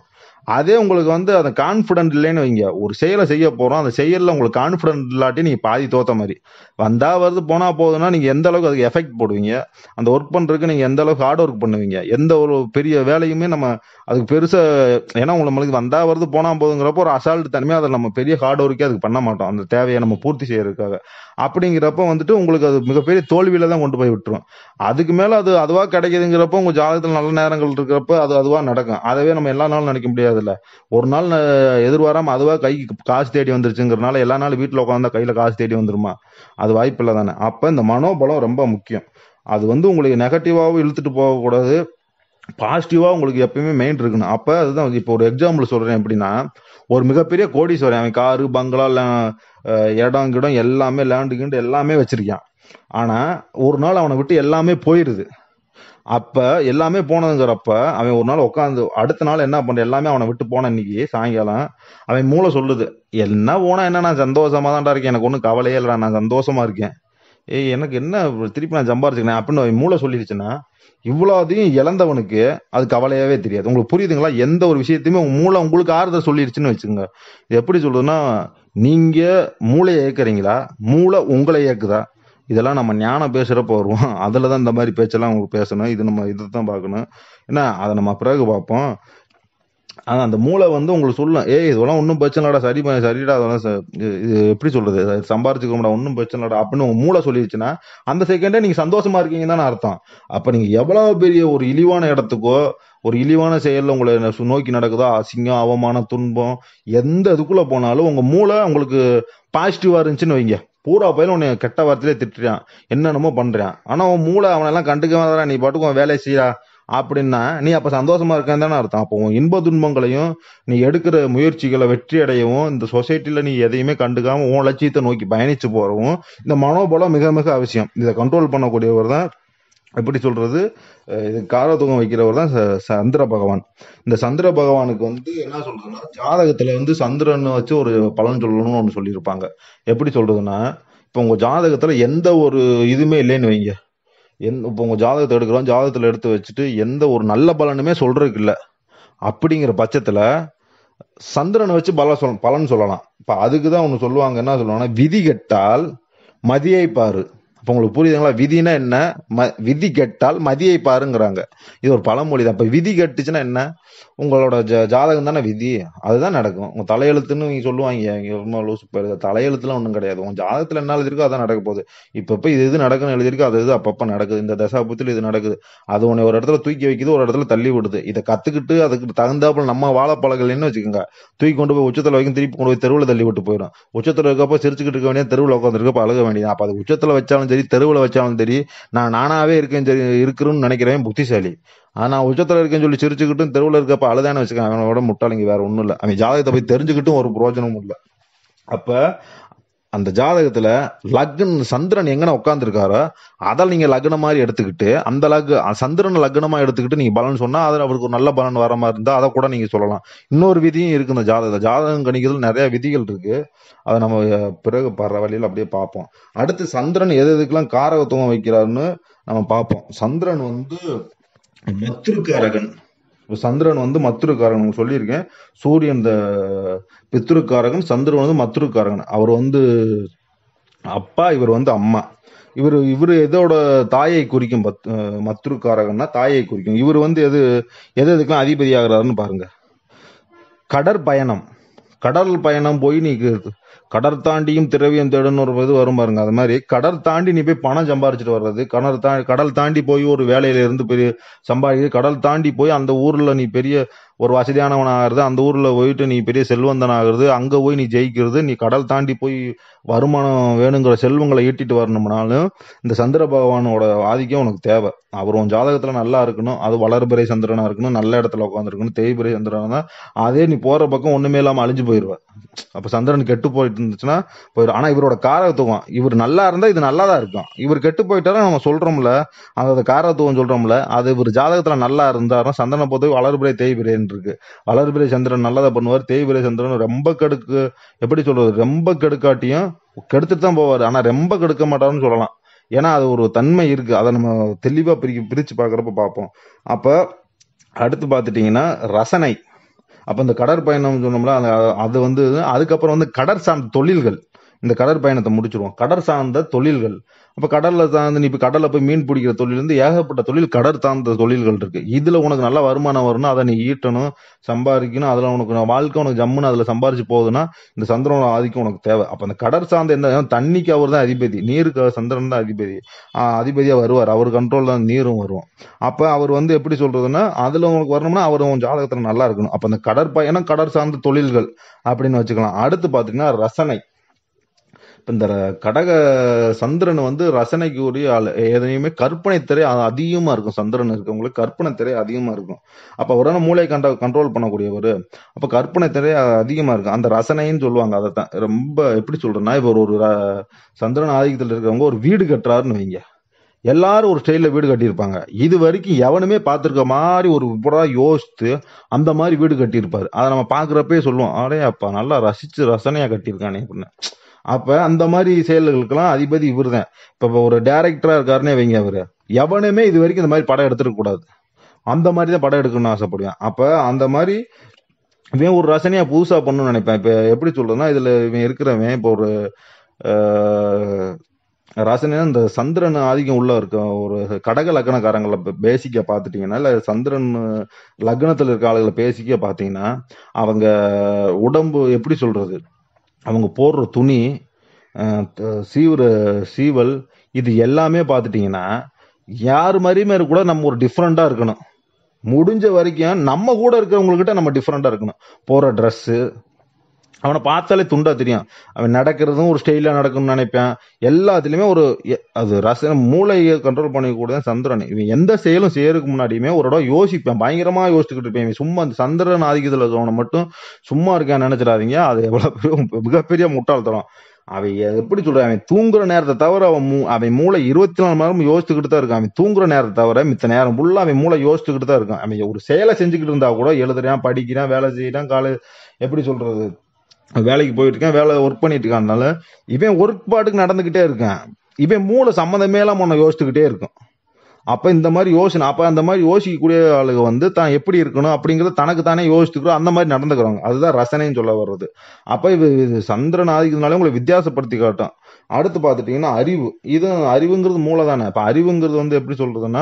அதே உங்களுக்கு வந்து அந்த கான்ஃபிடென்ட் இல்லைன்னு வைங்க ஒரு செயலை செய்ய போறோம் அந்த செயல்ல உங்களுக்கு கான்ஃபிடென்ட் இல்லாட்டி நீங்க பாதி தோத்த மாதிரி வந்தா வருது போனா போகுதுன்னா நீங்க எந்த அளவுக்கு அதுக்கு எஃபெக்ட் போடுவீங்க அந்த ஒர்க் பண்றதுக்கு நீங்க எந்த அளவுக்கு ஹார்ட் ஒர்க் பண்ணுவீங்க எந்த ஒரு பெரிய வேலையுமே நம்ம அதுக்கு பெருசா ஏன்னா உங்களுக்கு நம்மளுக்கு வந்தா வருது போனா போகுதுங்கிறப்போ ஒரு அசால்ட் தனிமையா அதை நம்ம பெரிய ஹார்ட் ஒர்க்கே அதுக்கு பண்ண மாட்டோம் அந்த தேவையை நம்ம பூர்த்தி செய்யறதுக்காக அப்படிங்கிறப்ப வந்துட்டு உங்களுக்கு அது மிகப்பெரிய தோல்வியில தான் கொண்டு போய் விட்டுரும் அதுக்கு மேல அது அதுவா கிடைக்குதுங்கிறப்ப உங்க ஜாதகத்துல நல்ல நேரங்கள் இருக்கிறப்ப அது அதுவா நடக்கும் அதவே நம்ம எல்லா நாளும் நினைக்க முடியாதுல்ல ஒரு நாள் ந- எதிர்பாராம அதுவா கைக்கு காசு தேடி வந்துருச்சுங்கிறனால எல்லா நாளும் வீட்டுல உட்காந்தா கையில காசு தேடி வந்துருமா அது வாய்ப்பு இல்லை தானே அப்ப இந்த மனோபலம் ரொம்ப முக்கியம் அது வந்து உங்களுக்கு நெகட்டிவாவும் இழுத்துட்டு போகக்கூடாது பாசிட்டிவா உங்களுக்கு எப்பயுமே மெயின் இருக்கணும் அப்ப அதுதான் இப்போ ஒரு எக்ஸாம்பிள் சொல்றேன் எப்படின்னா ஒரு மிகப்பெரிய கோடீஸ்வரன் அவன் காரு பங்களா ல- அஹ் இடம் கிடம் எல்லாமே லேண்டு கிண்டு எல்லாமே வச்சிருக்கான் ஆனா ஒரு நாள் அவனை விட்டு எல்லாமே போயிருது அப்ப எல்லாமே போனதுங்கிறப்ப அவன் ஒரு நாள் உட்காந்து அடுத்த நாள் என்ன பண்ற எல்லாமே அவனை விட்டு போன இன்னைக்கு சாயங்காலம் அவன் மூளை சொல்லுது என்ன போனா என்ன நான் சந்தோஷமா தான்டா இருக்கேன் எனக்கு ஒன்றும் கவலையே இல்லைடா நான் சந்தோஷமா இருக்கேன் ஏய் எனக்கு என்ன திருப்பி நான் சம்பாரிச்சுக்கிறேன் அப்படின்னு அவன் மூளை சொல்லிடுச்சுன்னா இவ்வளோதையும் இழந்தவனுக்கு அது கவலையாவே தெரியாது உங்களுக்கு புரியுதுங்களா எந்த ஒரு விஷயத்தையுமே உங்க மூளை உங்களுக்கு ஆறுதல் சொல்லிடுச்சுன்னு வச்சுக்கோங்க இது எப்படி சொல்றதுன்னா நீங்க மூளையை இயக்குறீங்களா மூளை உங்களை இயக்குதா இதெல்லாம் நம்ம ஞானம் பேசுறப்ப வருவோம் அதுல தான் இந்த மாதிரி பேச்செல்லாம் உங்களுக்கு பேசணும் இது நம்ம இதை தான் பார்க்கணும் என்ன அதை நம்ம பிறகு பார்ப்போம் ஆனா அந்த மூளை வந்து உங்களுக்கு சொல்லும் ஏய் இதெல்லாம் ஒன்றும் பிரச்சனை இல்லடா சரி பண்ண சரிடா அதெல்லாம் ச- இது இது எப்படி சொல்றது அதை சம்பாரிச்சுக்கோடா ஒன்றும் பிரச்சனை இல்லடா அப்படின்னு உங்க மூளை சொல்லிடுச்சுன்னா அந்த செகண்டே நீங்க சந்தோஷமா இருக்கீங்கன்னு தானே அர்த்தம் அப்ப நீங்க எவ்வளவு பெரிய ஒரு இழிவான இடத்துக்கோ ஒரு இழிவான செயல்ல உங்களை ந- நோக்கி நடக்குதோ அசிங்கம் அவமானம் துன்பம் எந்த இதுக்குள்ள போனாலும் உங்க மூளை உங்களுக்கு பாசிட்டிவா இருந்துச்சுன்னு வைங்க பூரா பயிலும் உன்னை கெட்ட வார்த்தையிலே திட்டுறான் என்னென்னமோ பண்றான் ஆனா உன் மூளை அவனெல்லாம் கண்டுக்க வேண்டாம் நீ பாட்டுக்கு உன் வேலையை செய்யா அப்படின்னா நீ அப்ப சந்தோஷமா இருக்கேன்னு தானே அர்த்தம் அப்போ உன் இன்ப துன்பங்களையும் நீ எடுக்கிற முயற்சிகளை வெற்றி அடையவும் இந்த சொசைட்டில நீ எதையுமே கண்டுக்காம உன் லட்சியத்தை நோக்கி பயணிச்சு போறவும் இந்த மனோபலம் மிக மிக அவசியம் இதை கண்ட்ரோல் பண்ணக்கூடியவர் தான் எப்படி சொல்றது அஹ் இது காரத்துவம் வைக்கிறவர் தான் ச- சந்திர பகவான் இந்த சந்திர பகவானுக்கு வந்து என்ன சொல்றதுன்னா ஜாதகத்துல வந்து சந்திரன் வச்சு ஒரு பலன் சொல்லணும்னு ஒன்று சொல்லியிருப்பாங்க எப்படி சொல்றதுன்னா இப்போ உங்க ஜாதகத்துல எந்த ஒரு இதுவுமே இல்லைன்னு வைங்க எந்த இப்போ உங்க ஜாதகத்தை எடுக்கிறோம் ஜாதகத்துல எடுத்து வச்சுட்டு எந்த ஒரு நல்ல பலனுமே சொல்றதுக்கு இல்ல அப்படிங்கிற பட்சத்துல சந்திரனை வச்சு பல சொல் பலன் சொல்லலாம் இப்ப அதுக்கு தான் ஒன்று சொல்லுவாங்க என்ன சொல்லுவாங்கன்னா விதி கெட்டால் மதியை பாரு இப்போ உங்களுக்கு புரியுதுங்களா விதினா என்ன ம விதி கெட்டால் மதியை பாருங்கிறாங்க இது ஒரு பழமொழி தான் இப்போ விதி கெட்டுச்சுன்னா என்ன உங்களோட ஜ ஜாதகம் தானே விதி அதுதான் நடக்கும் உங்க தலையெழுத்துன்னு நீங்க சொல்லுவாங்க இங்க ரொம்ப லூசு பேரு தலையெழுத்துலாம் ஒன்றும் கிடையாது உங்க ஜாதகத்துல என்ன எழுதிருக்கோ அதான் நடக்க போகுது இப்ப இப்ப இது இது நடக்குன்னு எழுதிருக்கு அது இது அப்பப்ப நடக்குது இந்த தசாபத்தில் இது நடக்குது அது உன்னை ஒரு இடத்துல தூக்கி வைக்குது ஒரு இடத்துல தள்ளி விடுது இதை கத்துக்கிட்டு அதுக்கு தகுந்தாப்புல நம்ம வாழ பழகலைன்னு வச்சுக்கோங்க தூக்கி கொண்டு போய் உச்சத்துல வைக்கும் திருப்பி கொண்டு போய் தெருவில் தள்ளி விட்டு போயிடும் உச்சத்துல இருக்கப்ப சிரிச்சுக்கிட்டு இருக்க வேண்டிய தெருவில் உட்காந்துருக்கப்ப அழுக வேண்டியது அப்ப அது உச்சத்துல வச்சாலும் சரி தெருவில் வச்சாலும் சரி நான் நானாவே இருக்கேன் சரி இருக்கிறேன்னு நினைக்கிறவன் புத்திசாலி ஆனா உச்சத்துல இருக்கேன்னு சொல்லி சிரிச்சுக்கிட்டும் தெருவில் இருக்கப்ப அழுதானு வச்சுக்கோங்க அவனோட முட்டாளிங்க வேற ஒண்ணும் இல்ல அவன் ஜாதகத்தை போய் தெரிஞ்சுக்கிட்டும் ஒரு பிரயோஜனமும் இல்ல அப்ப அந்த ஜாதகத்துல லக்ன் சந்திரன் எங்கன உட்காந்துருக்காரோ அதை நீங்க லக்னம் மாதிரி எடுத்துக்கிட்டு அந்த லக் சந்திரன் லக்னமா எடுத்துக்கிட்டு நீங்க பலன் சொன்னா அதுல அவருக்கு ஒரு நல்ல பலன் வர மாதிரி இருந்தா அதை கூட நீங்க சொல்லலாம் இன்னொரு விதியும் இருக்கு இந்த ஜாதகத்துல ஜாதகம் கணிக்கிறதுல நிறைய விதிகள் இருக்கு அதை நம்ம அஹ், பிறகு படுற வழியில அப்படியே பார்ப்போம் அடுத்து சந்திரன் எது எதுக்கெல்லாம் காரகத்துவம் வைக்கிறாருன்னு நம்ம பார்ப்போம் சந்திரன் வந்து மத்ருக்காரகன் இப்ப சந்திரன் வந்து மத்ருக்காரகன் உங்களுக்கு சொல்லியிருக்கேன் சூரியன் இந்த பித்ருக்காரகன் சந்திரன் வந்து மத்ருக்காரகன் அவர் வந்து அப்பா இவர் வந்து அம்மா இவர் இவர் எதோட தாயை குறிக்கும் பத் அஹ் மத்ருக்காரகன்னா தாயை குறிக்கும் இவர் வந்து எது எது எதுக்கெல்லாம் அதிபதி ஆகிறாருன்னு பாருங்க கடற்பயணம் கடல் பயணம் போய் நீ கடல் தாண்டியும் திரவியம் தேடுன்னு ஒரு இது வரும் பாருங்க அது மாதிரி கடல் தாண்டி நீ போய் பணம் சம்பாரிச்சிட்டு வர்றது கடல் தா கடல் தாண்டி போய் ஒரு வேலையில இருந்து பெரிய சம்பாதி கடல் தாண்டி போய் அந்த ஊர்ல நீ பெரிய ஒரு வசதியானவன் ஆகிறது அந்த ஊர்ல போயிட்டு நீ பெரிய செல்வந்தன் ஆகிறது அங்க போய் நீ ஜெயிக்கிறது நீ கடல் தாண்டி போய் வருமானம் வேணுங்கிற செல்வங்களை ஈட்டிட்டு வரணும்னாலும் இந்த சந்திர பகவானோட ஆதிக்கம் உனக்கு தேவை அவர் உன் ஜாதகத்துல நல்லா இருக்கணும் அது வளர்பிறை சந்திரனா இருக்கணும் நல்ல இடத்துல உட்காந்துருக்கணும் தேய்பிறை சந்திரனா தான் அதே நீ போற பக்கம் ஒண்ணுமே இல்லாம அழிஞ்சு போயிருவ அப்ப சந்திரன் கெட்டு போயிட்டு இருந்துச்சுன்னா போயிடும் ஆனா இவரோட காரகத்துவம் இவர் நல்லா இருந்தா இது நல்லா தான் இருக்கும் இவர் கெட்டு போயிட்டாரா நம்ம சொல்றோம்ல அந்த காரகத்துவம் சொல்றோம்ல அது இவர் ஜாதகத்துல நல்லா இருந்தாருன்னா சந்திரனை பொறுத்த வளர்பிறை தேய்பிரைன்னு இருக்கு வளர்பிறை சந்திரன் நல்லதை பண்ணுவார் தேய்பிறை சந்திரன் ரொம்ப கெடுக்கு எப்படி சொல்றது ரொம்ப கெடுக்காட்டியும் கெடுத்துட்டு தான் போவார் ஆனா ரொம்ப கெடுக்க மாட்டாருன்னு சொல்லலாம் ஏன்னா அது ஒரு தன்மை இருக்கு அதை நம்ம தெளிவா பிரிக்க பிரிச்சு பாக்குறப்ப பார்ப்போம் அப்ப அடுத்து பார்த்துட்டீங்கன்னா ரசனை அப்ப இந்த கடற்பயணம் சொன்னோம்ல அந்த அது வந்து அதுக்கப்புறம் வந்து கடற் சார்ந்த தொழில்கள் இந்த கடற்பயணத்தை முடிச்சிருவோம் கடற் சார்ந்த தொழில்கள் அப்ப கடல்ல சார்ந்து நீ இப்ப கடல்ல போய் மீன் பிடிக்கிற தொழில் இருந்து ஏகப்பட்ட தொழில் கடற் சார்ந்த தொழில்கள் இருக்கு இதுல உனக்கு நல்ல வருமானம் வரணும் அதை நீ ஈட்டணும் சம்பாதிக்கணும் அதுல உனக்கு வாழ்க்கை உனக்கு ஜம்முன்னு அதுல சம்பாரிச்சு போகுதுன்னா இந்த சந்திரனோட ஆதிக்கம் உனக்கு தேவை அப்ப அந்த கடற் சார்ந்த எந்த தண்ணிக்கு அவர் தான் அதிபதி நீருக்கு சந்திரன் தான் அதிபதி ஆஹ் அதிபதியா வருவார் அவர் கண்ட்ரோல் தான் நீரும் வரும் அப்ப அவர் வந்து எப்படி சொல்றதுன்னா அதுல உங்களுக்கு வரணும்னா அவர் உன் ஜாதகத்துல நல்லா இருக்கணும் அப்ப அந்த கடற்பயணம் கடற் சார்ந்த தொழில்கள் அப்படின்னு வச்சுக்கலாம் அடுத்து பாத்தீங்கன்னா ரசனை இப்ப இந்த ர- கடக சந்திரன் வந்து ரசனைக்கு உரிய ஆளு எதையுமே கற்பனை திரை அ- அதிகமா இருக்கும் சந்திரன் இருக்கவங்களுக்கு கற்பனை திரை அதிகமா இருக்கும் அப்ப அவரான மூளையை கண்ட கண்ட்ரோல் பண்ணக்கூடியவர் அப்ப கற்பனை திரை அ- அதிகமா இருக்கும் அந்த ரசனைன்னு சொல்லுவாங்க அதைத்தான் ரொம்ப எப்படி சொல்றேன்னா இப்ப ஒரு ஒரு ர- சந்திரன் ஆதிக்கத்தில் இருக்கிறவங்க ஒரு வீடு கட்டுறாருன்னு வைங்க எல்லாரும் ஒரு ஸ்டைல்ல வீடு கட்டியிருப்பாங்க இது வரைக்கும் எவனுமே பார்த்திருக்க மாதிரி ஒரு புறா யோசித்து அந்த மாதிரி வீடு கட்டியிருப்பாரு அதை நம்ம பார்க்குறப்பே சொல்லுவோம் அடே அப்பா நல்லா ரசிச்சு ரசனையா கட்டியிருக்கானே அப்படின்னு அப்ப அந்த மாதிரி செயல்களுக்கெல்லாம் அதிபதி இவர் தான் இப்ப ஒரு டைரக்டரா இருக்காருன்னே வைங்க அவரு எவனுமே இது வரைக்கும் இந்த மாதிரி படம் எடுத்துருக்க கூடாது அந்த மாதிரி தான் படம் எடுக்கணும்னு ஆசைப்படுவேன் அப்ப அந்த மாதிரி இவன் ஒரு ரசனையா புதுசா பண்ணணும்னு நினைப்பேன் இப்ப எப்படி சொல்றதுன்னா இதுல இவன் இருக்கிறவன் இப்போ ஒரு ஆஹ், ரசனை இந்த சந்திரன் ஆதிக்கம் உள்ள இருக்க ஒரு கடக லக்னக்காரங்களை பேசிக்கா பாத்துட்டீங்கன்னா இல்ல சந்திரன் லக்னத்துல இருக்க ஆளுகளை பேசிக்க பாத்தீங்கன்னா அவங்க உடம்பு எப்படி சொல்றது அவங்க போடுற துணி அஹ், த- சீவுற சீவல் இது எல்லாமே பார்த்துட்டீங்கன்னா யார் மாதிரியுமே இருக்க கூட நம்ம ஒரு டிஃப்ரெண்டா இருக்கணும் முடிஞ்ச வரைக்கும் நம்ம கூட இருக்கிறவங்ககிட்ட நம்ம டிஃப்ரெண்டா இருக்கணும் போற ட்ரெஸ்ஸு அவனை பார்த்தாலே துண்டா தெரியும் அவன் நடக்கிறதும் ஒரு ஸ்டைலா நடக்கணும்னு நினைப்பேன் எல்லாத்துலயுமே ஒரு எ- அது ரச மூளையை கண்ட்ரோல் பண்ணக்கூடிய சந்திரன் இவன் எந்த செயலும் செய்யறதுக்கு முன்னாடியுமே ஒரு இடம் யோசிப்பேன் பயங்கரமா யோசிச்சுக்கிட்டு இருப்பேன் இவன் சும்மா அந்த சந்திரன் ஆதிக்கத்துல இருக்கவனை மட்டும் சும்மா இருக்கான்னு நினைச்சிடாதீங்க அது எவ்வளவு பெரிய மிகப்பெரிய முட்டாள்தனம் அவன் எப்படி சொல்றான் அவன் தூங்குற நேரத்தை தவிர அவன் மூ- அவன் மூளை இருபத்தி நாலு மணி நேரம் யோசிச்சுக்கிட்டு தான் இருக்கான் அவன் தூங்குற நேரத்தை தவிர மித்த நேரம் ஃபுல்லா அவன் மூளை யோசிச்சுக்கிட்டு தான் இருக்கான் அவன் ஒரு செயலை செஞ்சுக்கிட்டு இருந்தா கூட எழுதுறான் படிக்கிறான் வேலை செய்யறான் காலை எப்படி சொல்றது வேலைக்கு போயிட்டு இருக்கான் வேலை ஒர்க் பண்ணிட்டு இருக்கான்னால இவன் ஒர்க் பாட்டுக்கு நடந்துகிட்டே இருக்கான் இவன் மூளை சம்மந்தமே இல்லாம உன்னை யோசிச்சுக்கிட்டே இருக்கும் அப்ப இந்த மாதிரி யோசனை அப்ப அந்த மாதிரி யோசிக்கக்கூடிய ஆளுங்க வந்து தான் எப்படி இருக்கணும் அப்படிங்கறத தனக்கு தானே யோசிச்சுக்கிறோம் அந்த மாதிரி நடந்துக்கிறாங்க அதுதான் ரசனைன்னு சொல்ல வர்றது அப்ப இது இது சந்திரன் ஆதிக்கிறதுனால உங்களை வித்தியாசப்படுத்தி காட்டும் அடுத்து பார்த்துட்டீங்கன்னா அறிவு இது அறிவுங்கிறது மூளை தானே இப்ப அறிவுங்கிறது வந்து எப்படி சொல்றதுன்னா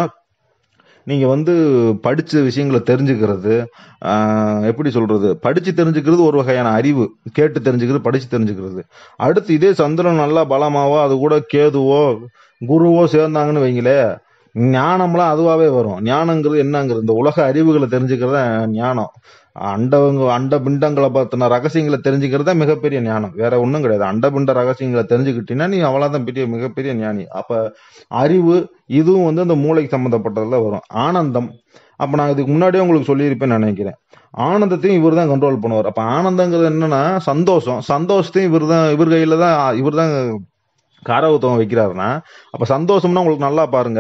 நீங்க வந்து படிச்ச விஷயங்களை தெரிஞ்சுக்கிறது ஆஹ் எப்படி சொல்றது படிச்சு தெரிஞ்சுக்கிறது ஒரு வகையான அறிவு கேட்டு தெரிஞ்சுக்கிறது படிச்சு தெரிஞ்சுக்கிறது அடுத்து இதே சந்திரன் நல்லா பலமாவோ அது கூட கேதுவோ குருவோ சேர்ந்தாங்கன்னு வைங்களே ஞானம்லாம் அதுவாவே வரும் ஞானங்கிறது என்னங்கிறது இந்த உலக அறிவுகளை தெரிஞ்சுக்கிறது தான் ஞானம் அண்டவங்க அண்ட பிண்டங்களை பத்தின ரகசியங்களை தெரிஞ்சுக்கிறது தான் மிகப்பெரிய ஞானம் வேற ஒண்ணும் கிடையாது அண்ட பிண்ட ரகசியங்களை தெரிஞ்சுக்கிட்டீங்கன்னா நீ அவ்வளவுதான் பெரிய மிகப்பெரிய ஞானி அப்ப அறிவு இதுவும் வந்து அந்த மூளைக்கு சம்பந்தப்பட்டதுல வரும் ஆனந்தம் அப்ப நான் இதுக்கு முன்னாடியே உங்களுக்கு சொல்லியிருப்பேன்னு நினைக்கிறேன் ஆனந்தத்தையும் இவர் தான் கண்ட்ரோல் பண்ணுவார் அப்ப ஆனந்தங்கிறது என்னன்னா சந்தோஷம் சந்தோஷத்தையும் இவர் தான் இவர் கையில தான் இவர் தான் காரகத்துவம் வைக்கிறாருன்னா அப்ப சந்தோஷம்னா உங்களுக்கு நல்லா பாருங்க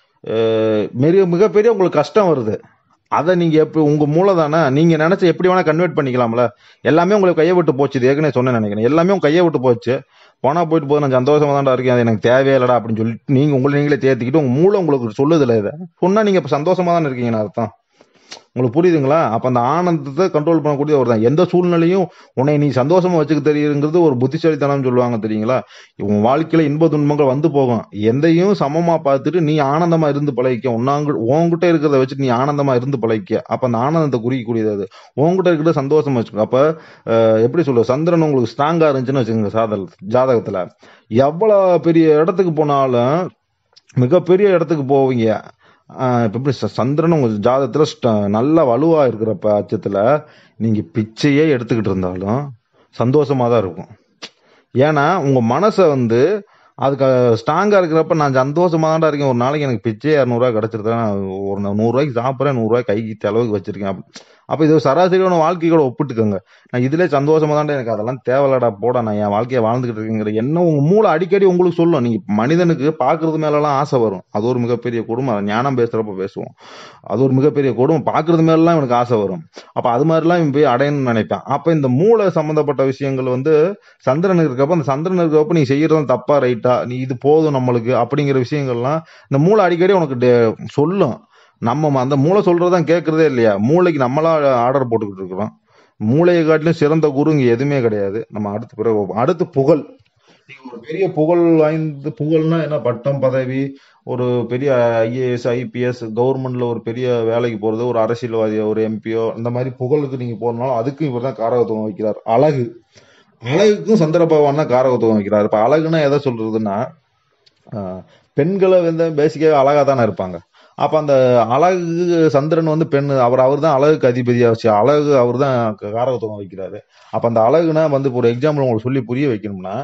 அஹ் மிக மிகப்பெரிய உங்களுக்கு கஷ்டம் வருது அதை நீங்க எப்படி உங்க மூளை தானே நீங்க நினைச்ச எப்படி வேணா கன்வெர்ட் பண்ணிக்கலாம்ல எல்லாமே உங்களுக்கு கையை விட்டு போச்சு இது ஏற்கனவே சொன்னேன் நினைக்கிறேன் எல்லாமே உங்க கையை விட்டு போச்சு போனா போயிட்டு போது நான் சந்தோஷமா தான்டா இருக்கேன் அது எனக்கு தேவையே இல்லடா அப்படின்னு சொல்லிட்டு நீங்க உங்களை நீங்களே தேத்திக்கிட்டு உங்க மூளை உங்களுக்கு சொல்லுது இல்ல இதை சொன்னா நீங்க இப்ப சந்தோஷமா தானே இருக்கீங்கன்னு அர்த்தம் உங்களுக்கு புரியுதுங்களா அப்ப அந்த ஆனந்தத்தை கண்ட்ரோல் பண்ணக்கூடிய ஒரு தான் எந்த சூழ்நிலையும் உன்னை நீ சந்தோஷமா வச்சுக்க தெரியுங்கிறது ஒரு புத்திசாலித்தனம் சொல்லுவாங்க தெரியுங்களா உன் வாழ்க்கையில இன்ப துன்பங்கள் வந்து போகும் எந்தையும் சமமா பார்த்துட்டு நீ ஆனந்தமா இருந்து பழகிக்க உன்னாங்க உன்கிட்ட இருக்கிறத வச்சுட்டு நீ ஆனந்தமா இருந்து பழகிக்க அப்ப அந்த ஆனந்தத்தை குறிக்கக்கூடியது அது உன்கிட்ட இருக்கிற சந்தோஷமா வச்சுக்கோ அப்ப அஹ், எப்படி சொல்ல சந்திரன் உங்களுக்கு ஸ்ட்ராங்கா இருந்துச்சுன்னு வச்சுக்கோங்க சாதல் ஜாதகத்துல எவ்வளவு பெரிய இடத்துக்கு போனாலும் மிகப்பெரிய இடத்துக்கு போவீங்க ஆஹ் இப்ப எப்படி ச- சந்திரன் உங்க ஜாதகத்துல ஸ்ட- நல்ல வலுவா இருக்கிற பட்சத்துல நீங்க பிச்சையே எடுத்துக்கிட்டு இருந்தாலும் சந்தோஷமா தான் இருக்கும் ஏன்னா உங்க மனசை வந்து அதுக்கு ஸ்ட்ராங்கா இருக்கிறப்ப நான் சந்தோஷமா தான்டா இருக்கேன் ஒரு நாளைக்கு எனக்கு பிச்சை இரநூறுவா கிடைச்சிருந்தா நான் ஒரு நா- நூறு ரூபாய்க்கு சாப்பிட்றேன் நூறு ரூபாய் கைக்கு செலவுக்கு வச்சிருக்கேன் அப்ப- அப்ப இது ஒரு சராசரியான வாழ்க்கையோட ஒப்பிட்டுக்கோங்க நான் இதுல சந்தோஷமா தான்டா எனக்கு அதெல்லாம் தேவையில்லடா போடா நான் என் வாழ்க்கையை வாழ்ந்துகிட்டு இருக்கேங்கிற எண்ணம் உங்க மூளை அடிக்கடி உங்களுக்கு சொல்லும் நீங்க மனிதனுக்கு பாக்குறது மேலலாம் ஆசை வரும் அது ஒரு மிகப்பெரிய கொடுமை அதை ஞானம் பேசுறப்ப பேசுவோம் அது ஒரு மிகப்பெரிய கொடுமை பாக்குறது மேலலாம் எனக்கு ஆசை வரும் அப்ப அது மாதிரிலாம் இவன் போய் அடையணும்னு நினைப்பேன் அப்ப இந்த மூளை சம்பந்தப்பட்ட விஷயங்கள் வந்து சந்திரன் இருக்கப்ப அந்த சந்திரன் இருக்கப்ப நீ செய்யறதும் தப்பா ரைட்டா நீ இது போதும் நம்மளுக்கு அப்படிங்கிற விஷயங்கள்லாம் இந்த மூளை அடிக்கடி உனக்கு டே- சொல்லும் நம்ம அந்த மூளை சொல்றதான் கேட்கறதே இல்லையா மூளைக்கு நம்மளா ஆர்டர் போட்டுக்கிட்டு இருக்கிறோம் மூளையை காட்டிலும் சிறந்த குரு இங்க எதுவுமே கிடையாது நம்ம அடுத்து பிறகு பார்ப்போம். அடுத்து புகழ் நீங்க ஒரு பெரிய புகழ் வாய்ந்த புகழ்னா என்ன பட்டம் பதவி ஒரு பெரிய ஐஏஎஸ் ஐபிஎஸ் கவர்மெண்ட்ல ஒரு பெரிய வேலைக்கு போறது ஒரு அரசியல்வாதியோ ஒரு எம்பியோ இந்த மாதிரி புகழுக்கு நீங்க போறதுனால அதுக்கும் இவர் தான் காரகத்துவம் வைக்கிறார் அழகு அழகுக்கும் சந்திர பகவான் தான் காரகத்துவம் வைக்கிறார் இப்ப அழகுன்னா எதை சொல்றதுன்னா ஆஹ், பெண்களை வந்து பேசிக்காவே அழகா தானே இருப்பாங்க அப்ப அந்த அழகு சந்திரன் வந்து பெண் அவர் அவர் தான் அழகுக்கு அதிபதியா வச்சு அழகு அவர் தான் காரகத்துவம் வைக்கிறாரு அப்ப அந்த அழகுனா வந்து இப்ப ஒரு எக்ஸாம்பிள் உங்களுக்கு சொல்லி புரிய வைக்கணும்னா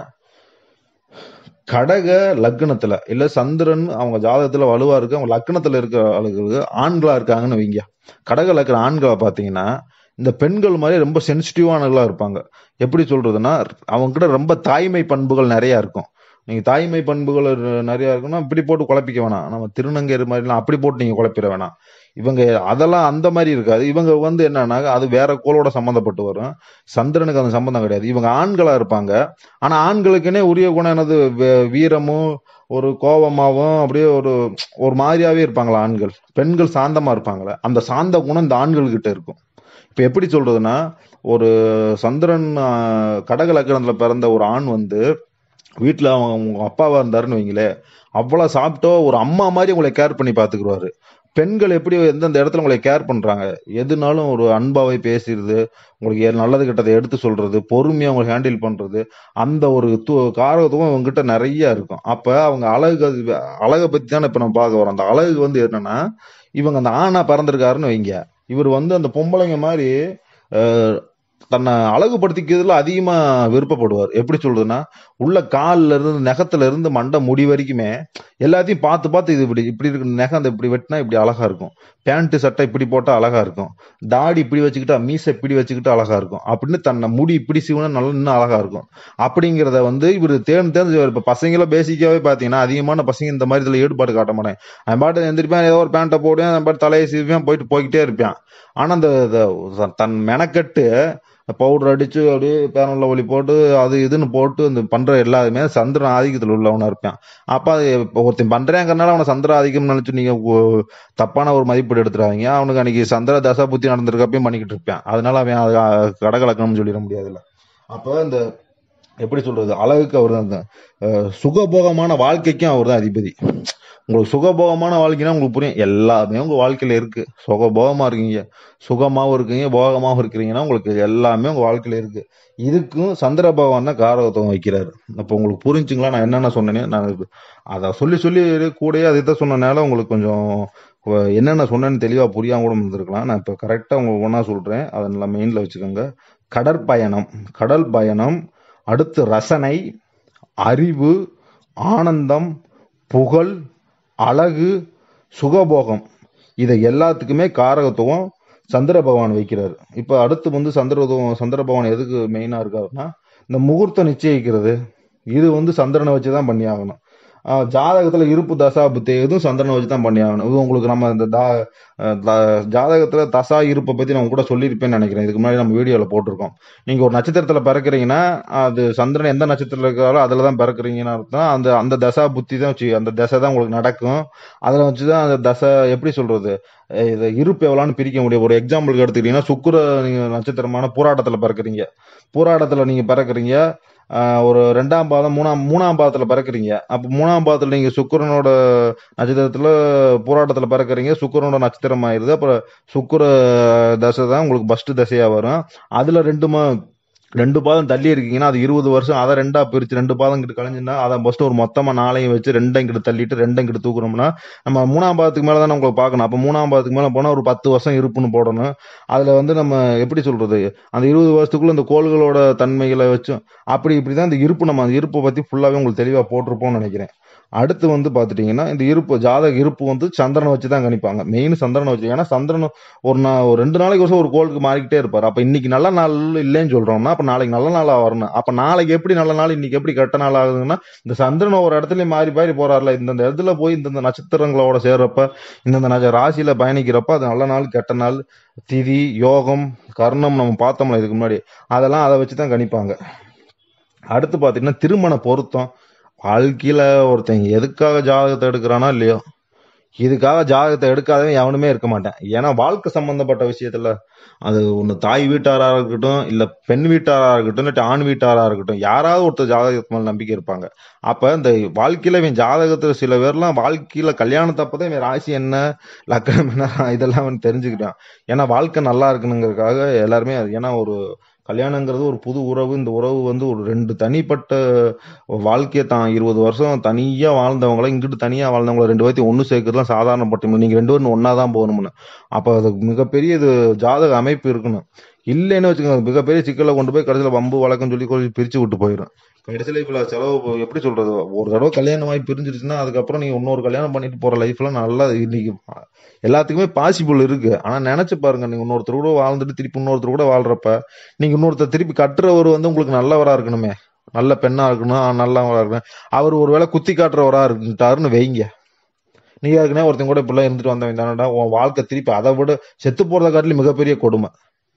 கடக லக்னத்துல இல்ல சந்திரன் அவங்க ஜாதகத்துல வலுவா இருக்கு அவங்க லக்னத்துல இருக்க ஆளுகளுக்கு ஆண்களா இருக்காங்கன்னு வைங்க கடக லக்ன ஆண்களை பாத்தீங்கன்னா இந்த பெண்கள் மாதிரி ரொம்ப சென்சிட்டிவானவங்களா இருப்பாங்க எப்படி சொல்றதுன்னா அவங்க கிட்ட ரொம்ப தாய்மை பண்புகள் நிறைய இருக்கும் நீங்க தாய்மை பண்புகள் நிறைய இருக்குன்னா இப்படி போட்டு குழப்பிக்க வேணாம் நம்ம திருநங்கையர் மாதிரிலாம் அப்படி போட்டு நீங்க குழப்பிட வேணாம் இவங்க அதெல்லாம் அந்த மாதிரி இருக்காது இவங்க வந்து என்னன்னா அது வேற கோளோட சம்மந்தப்பட்டு வரும் சந்திரனுக்கு அந்த சம்பந்தம் கிடையாது இவங்க ஆண்களா இருப்பாங்க ஆனா ஆண்களுக்குன்னே உரிய குணம் என்னது வே- வீரமும் ஒரு கோபமாவும் அப்படியே ஒரு ஒரு மாதிரியாவே இருப்பாங்களா ஆண்கள் பெண்கள் சாந்தமா இருப்பாங்களே அந்த சாந்த குணம் இந்த ஆண்கள் கிட்ட இருக்கும் இப்ப எப்படி சொல்றதுன்னா ஒரு சந்திரன் ஆஹ், கடக லக்கணத்துல பிறந்த ஒரு ஆண் வந்து வீட்டுல அவங்க உங்க அப்பாவா இருந்தாருன்னு வைங்களேன் அவ்வளவு சாப்பிட்டோ ஒரு அம்மா மாதிரி உங்களை கேர் பண்ணி பாத்துக்குருவாரு பெண்கள் எப்படி எந்தெந்த இடத்துல உங்களை கேர் பண்றாங்க எதுனாலும் ஒரு அன்பாவை பேசுறது உங்களுக்கு ஏ- நல்லது கெட்டதை எடுத்து சொல்றது பொறுமையா உங்களை ஹேண்டில் பண்றது அந்த ஒரு து- காரகத்துவம் உங்ககிட்ட நிறைய இருக்கும் அப்ப அவங்க அழகு அது- அழகை பத்தி தானே இப்ப நம்ம பார்க்க வரோம் அந்த அழகு வந்து என்னன்னா இவங்க அந்த ஆணா பிறந்திருக்காருன்னு வைங்க இவர் வந்து அந்த பொம்பளைங்க மாதிரி அஹ், தன்னை அழகுபடுத்திக்கிறதுல அதிகமா விருப்பப்படுவார் எப்படி சொல்றதுன்னா உள்ள கால்ல இருந்து நெகத்துல இருந்து மண்டை முடி வரைக்குமே எல்லாத்தையும் பார்த்து பார்த்து இது இப்படி இப்படி இருக்கு நெகம் அந்த இப்படி வெட்டினா இப்படி அழகா இருக்கும் பேண்ட் சட்டை இப்படி போட்டா அழகா இருக்கும் தாடி இப்படி வச்சுக்கிட்டா மீசை இப்படி வச்சுக்கிட்டு அழகா இருக்கும் அப்படின்னு தன்னை முடி இப்படி சீவனா நல்லா இன்னும் அழகா இருக்கும் அப்படிங்கிறத வந்து இவர் தேர்ந்து தேர்ந்து இப்ப பசங்கள பேசிக்காவே பாத்தீங்கன்னா அதிகமான பசங்க இந்த மாதிரி இதுல ஈடுபாடு காட்ட மாட்டேன் அவன் பாட்டு எந்திரிப்பான் ஏதோ ஒரு பேண்ட்டை போடுவேன் அவன் பாட்டு தலையை சீவியான் போயிட்டு போய்கிட்டே இருப்பான் ஆனா அந்த இந்த தன் மெனக்கட்டு பவுடர் அடிச்சு அப்படியே பேனல்ல ஒளி போட்டு அது இதுன்னு போட்டு இந்த பண்ற எல்லாருமே சந்திரன் ஆதிக்கத்தில் உள்ளவனா இருப்பான் அப்ப அது இப்ப ஒருத்தன் பண்றேங்கிறனால அவனை சந்திர ஆதிக்கம் நினைச்சு நீங்க ஒ- தப்பான ஒரு மதிப்பீடு எடுத்துறாதீங்க அவனுக்கு அன்னைக்கு சந்திர தசா புத்தி நடந்திருக்கப்பையும் பண்ணிக்கிட்டு இருப்பான் அதனால அவன் அது அஹ், கடகலக்கணம்னு சொல்லிட முடியாதுல்ல அப்ப இந்த எப்படி சொல்றது அழகுக்கு அவர் தான் அந்த அஹ், சுகபோகமான வாழ்க்கைக்கும் அவர் தான் அதிபதி உங்களுக்கு சுகபோகமான வாழ்க்கைனா உங்களுக்கு புரியும் எல்லாமே உங்க வாழ்க்கையில இருக்கு சுகபோகமா இருக்கீங்க சுகமாவும் இருக்கீங்க போகமாவும் இருக்கிறீங்கன்னா உங்களுக்கு எல்லாமே உங்க வாழ்க்கையில இருக்கு இதுக்கும் சந்திர பகவான் தான் காரகத்துவம் வைக்கிறாரு அப்போ உங்களுக்கு புரிஞ்சுங்களா நான் என்னென்ன சொன்னேனே நான் இது- அதை சொல்லி சொல்லி கூடயே அதை தான் சொன்னனால உங்களுக்கு கொஞ்சம் வ- என்னென்ன சொன்னேன்னு தெளிவா புரியாம கூட இருந்திருக்கலாம் நான் இப்போ கரெக்டா உங்களுக்கு ஒன்றா சொல்றேன் அதை நல்லா மெயின்ல வச்சுக்கோங்க கடற்பயணம் கடல் பயணம் அடுத்து ரசனை அறிவு ஆனந்தம் புகழ் அழகு சுகபோகம் இதை எல்லாத்துக்குமே காரகத்துவம் சந்திர பகவான் வைக்கிறாரு இப்ப அடுத்து வந்து சந்திர சந்திர பகவான் எதுக்கு மெயினா இருக்காருன்னா இந்த முகூர்த்தம் நிச்சயிக்கிறது இது வந்து சந்திரனை வச்சு தான் பண்ணி ஆகணும் ஆஹ் ஜாதகத்துல இருப்பு தசா புத்தி எதுவும் சந்திரனை வச்சு தான் பண்ணி ஆகணும் இது உங்களுக்கு நம்ம இந்த தா- அஹ் த- ஜாதகத்துல தசா இருப்பை பத்தி நான் கூட சொல்லியிருப்பேன்னு நினைக்கிறேன் இதுக்கு முன்னாடி நம்ம வீடியோல போட்டிருக்கோம் நீங்க ஒரு நட்சத்திரத்துல பிறக்கிறீங்கன்னா அது சந்திரன் எந்த நட்சத்திரத்துல இருக்காரோ அதுல தான் பிறக்கிறீங்கன்னு அர்த்தம் அந்த அந்த தசா புத்தி தான் வச்சு அந்த தசை தான் உங்களுக்கு நடக்கும் அதுல வச்சுதான் அந்த தசை எப்படி சொல்றது அஹ் இது இருப்பு எவ்வளோன்னு பிரிக்க முடியும் ஒரு எக்ஸாம்பிளுக்கு எடுத்துக்கிட்டீங்கன்னா சுக்கிர நீங்க நட்சத்திரமான பூராட்டத்துல பிறக்கிறீங்க பூராட்டத்துல நீங்க பிறக்கிறீங்க ஆஹ் ஒரு ரெண்டாம் பாதம் மூணாம் மூணாம் பாதத்துல பிறக்கிறீங்க அப்ப மூணாம் பாதத்துல நீங்க சுக்கிரனோட நட்சத்திரத்துல போராட்டத்துல பிறக்கிறீங்க சுக்கிரனோட நட்சத்திரம் ஆயிருது அப்புறம் சுக்கிர தசை தான் உங்களுக்கு ஃபர்ஸ்ட் தசையா வரும் அதுல ரெண்டு மா ரெண்டு பாதம் தள்ளி இருக்கீங்கன்னா அது இருபது வருஷம் அதை ரெண்டா பிரிச்சு ரெண்டு பாதம் கிட்ட கழிஞ்சுன்னா அதை ஃபர்ஸ்ட் ஒரு மொத்தமா நாளையும் வச்சு ரெண்டும் கிட்ட தள்ளிட்டு ரெண்டும் கிட்ட தூக்குறோம்னா நம்ம மூணாம் பாதத்துக்கு மேல தான் உங்களுக்கு பார்க்கணும் அப்ப மூணாம் பாதத்துக்கு மேல போனா ஒரு பத்து வருஷம் இருப்புன்னு போடணும் அதுல வந்து நம்ம எப்படி சொல்றது அந்த இருபது வருஷத்துக்குள்ள இந்த கோள்களோட தன்மைகளை வச்சும் அப்படி இப்படிதான் இந்த இருப்பு நம்ம அந்த இருப்பை பத்தி ஃபுல்லாவே உங்களுக்கு தெளிவா போட்டிருப்போம்னு நினைக்கிறேன் அடுத்து வந்து பாத்துட்டீங்கன்னா இந்த இருப்பு ஜாதக இருப்பு வந்து சந்திரனை வச்சு தான் கணிப்பாங்க மெயின் சந்திரனை வச்சு ஏன்னா சந்திரன் ஒரு நா- ஒரு ரெண்டு நாளைக்கு வருஷம் ஒரு கோளுக்கு மாறிக்கிட்டே இருப்பாரு அப்ப இன்னைக்கு நல்ல நாள் இல்லைன்னு சொல்றோம்னா அப்ப நாளைக்கு நல்ல நாளா வரணும் அப்ப நாளைக்கு எப்படி நல்ல நாள் இன்னைக்கு எப்படி கெட்ட நாள் ஆகுதுன்னா இந்த சந்திரன் ஒரு இடத்துல மாறி மாறி போறாருல இந்தந்த இடத்துல போய் இந்தந்த நட்சத்திரங்களோட சேர்றப்ப இந்தந்த நட்ச- ராசியில பயணிக்கிறப்ப அது நல்ல நாள் கெட்ட நாள் திதி யோகம் கர்ணம் நம்ம பார்த்தோம்ல இதுக்கு முன்னாடி அதெல்லாம் அதை வச்சு தான் கணிப்பாங்க அடுத்து பாத்தீங்கன்னா திருமண பொருத்தம் வாழ்க்கையில ஒருத்தன் எதுக்காக ஜாதகத்தை எடுக்கிறானா இல்லையோ இதுக்காக ஜாதகத்தை எடுக்காதவன் எவனுமே இருக்க மாட்டேன் ஏன்னா வாழ்க்கை சம்பந்தப்பட்ட விஷயத்துல அது ஒண்ணு தாய் வீட்டாரா இருக்கட்டும் இல்ல பெண் வீட்டாரா இருக்கட்டும் இல்லாட்டி ஆண் வீட்டாரா இருக்கட்டும் யாராவது ஒருத்தர் ஜாதகத்து மேல நம்பிக்கை இருப்பாங்க அப்ப இந்த வாழ்க்கையில இவன் ஜாதகத்துல சில பேர்லாம் வாழ்க்கையில கல்யாணத்தப்பதான் இவன் ராசி என்ன லக்கணம் என்ன இதெல்லாம் அவன் தெரிஞ்சுக்கிட்டான் ஏன்னா வாழ்க்கை நல்லா இருக்கணுங்கிறதுக்காக எல்லாருமே அது- ஏன்னா ஒரு கல்யாணங்கிறது ஒரு புது உறவு இந்த உறவு வந்து ஒரு ரெண்டு தனிப்பட்ட வாழ்க்கையை தான் இருபது வருஷம் தனியா வாழ்ந்தவங்கள இங்கிட்டு தனியா வாழ்ந்தவங்கள ரெண்டு பேர்த்தையும் ஒண்ணு சேர்க்கறதுலாம் சாதாரணப்பட்ட நீங்க ரெண்டு பேரும் ஒன்னா தான் போகணும்னு அப்ப அது மிகப்பெரிய இது ஜாதக அமைப்பு இருக்கணும் இல்லைன்னு வச்சுக்கோங்க மிகப்பெரிய சிக்கலை கொண்டு போய் கடைசியில வம்பு வழக்கம் சொல்லி கொஞ்சம் பிரிச்சு விட்டு போயிடும் கடைசியில இப்ப செலவு இப்போ எப்படி சொல்றது ஒரு தடவை கல்யாணம் ஆகி பிரிஞ்சிருச்சுன்னா அதுக்கப்புறம் நீங்க இன்னொரு கல்யாணம் பண்ணிட்டு போற லைஃப்ல நல்லா இன்னைக்கு எல்லாத்துக்குமே பாசிபிள் இருக்கு ஆனா நினைச்சு பாருங்க நீங்க இன்னொருத்தர் கூட வாழ்ந்துட்டு திருப்பி இன்னொருத்தர் கூட வாழ்றப்ப நீங்க இன்னொருத்தர் திருப்பி கட்டுறவர் வந்து உங்களுக்கு நல்லவரா இருக்கணுமே நல்ல பெண்ணா இருக்கணும் ஆ, நல்லவரா இருக்கணும் அவர் ஒருவேளை குத்தி காட்டுறவரா இருந்துட்டாருன்னு வைங்க நீங்க ஏற்கனவே ஒருத்தன் கூட இப்படிலாம் இருந்துட்டு வந்தவன் தானடா உன் வாழ்க்கை திருப்பி அதை விட செத்து போறதை காட்டிலும் மிகப்பெரிய கொடுமை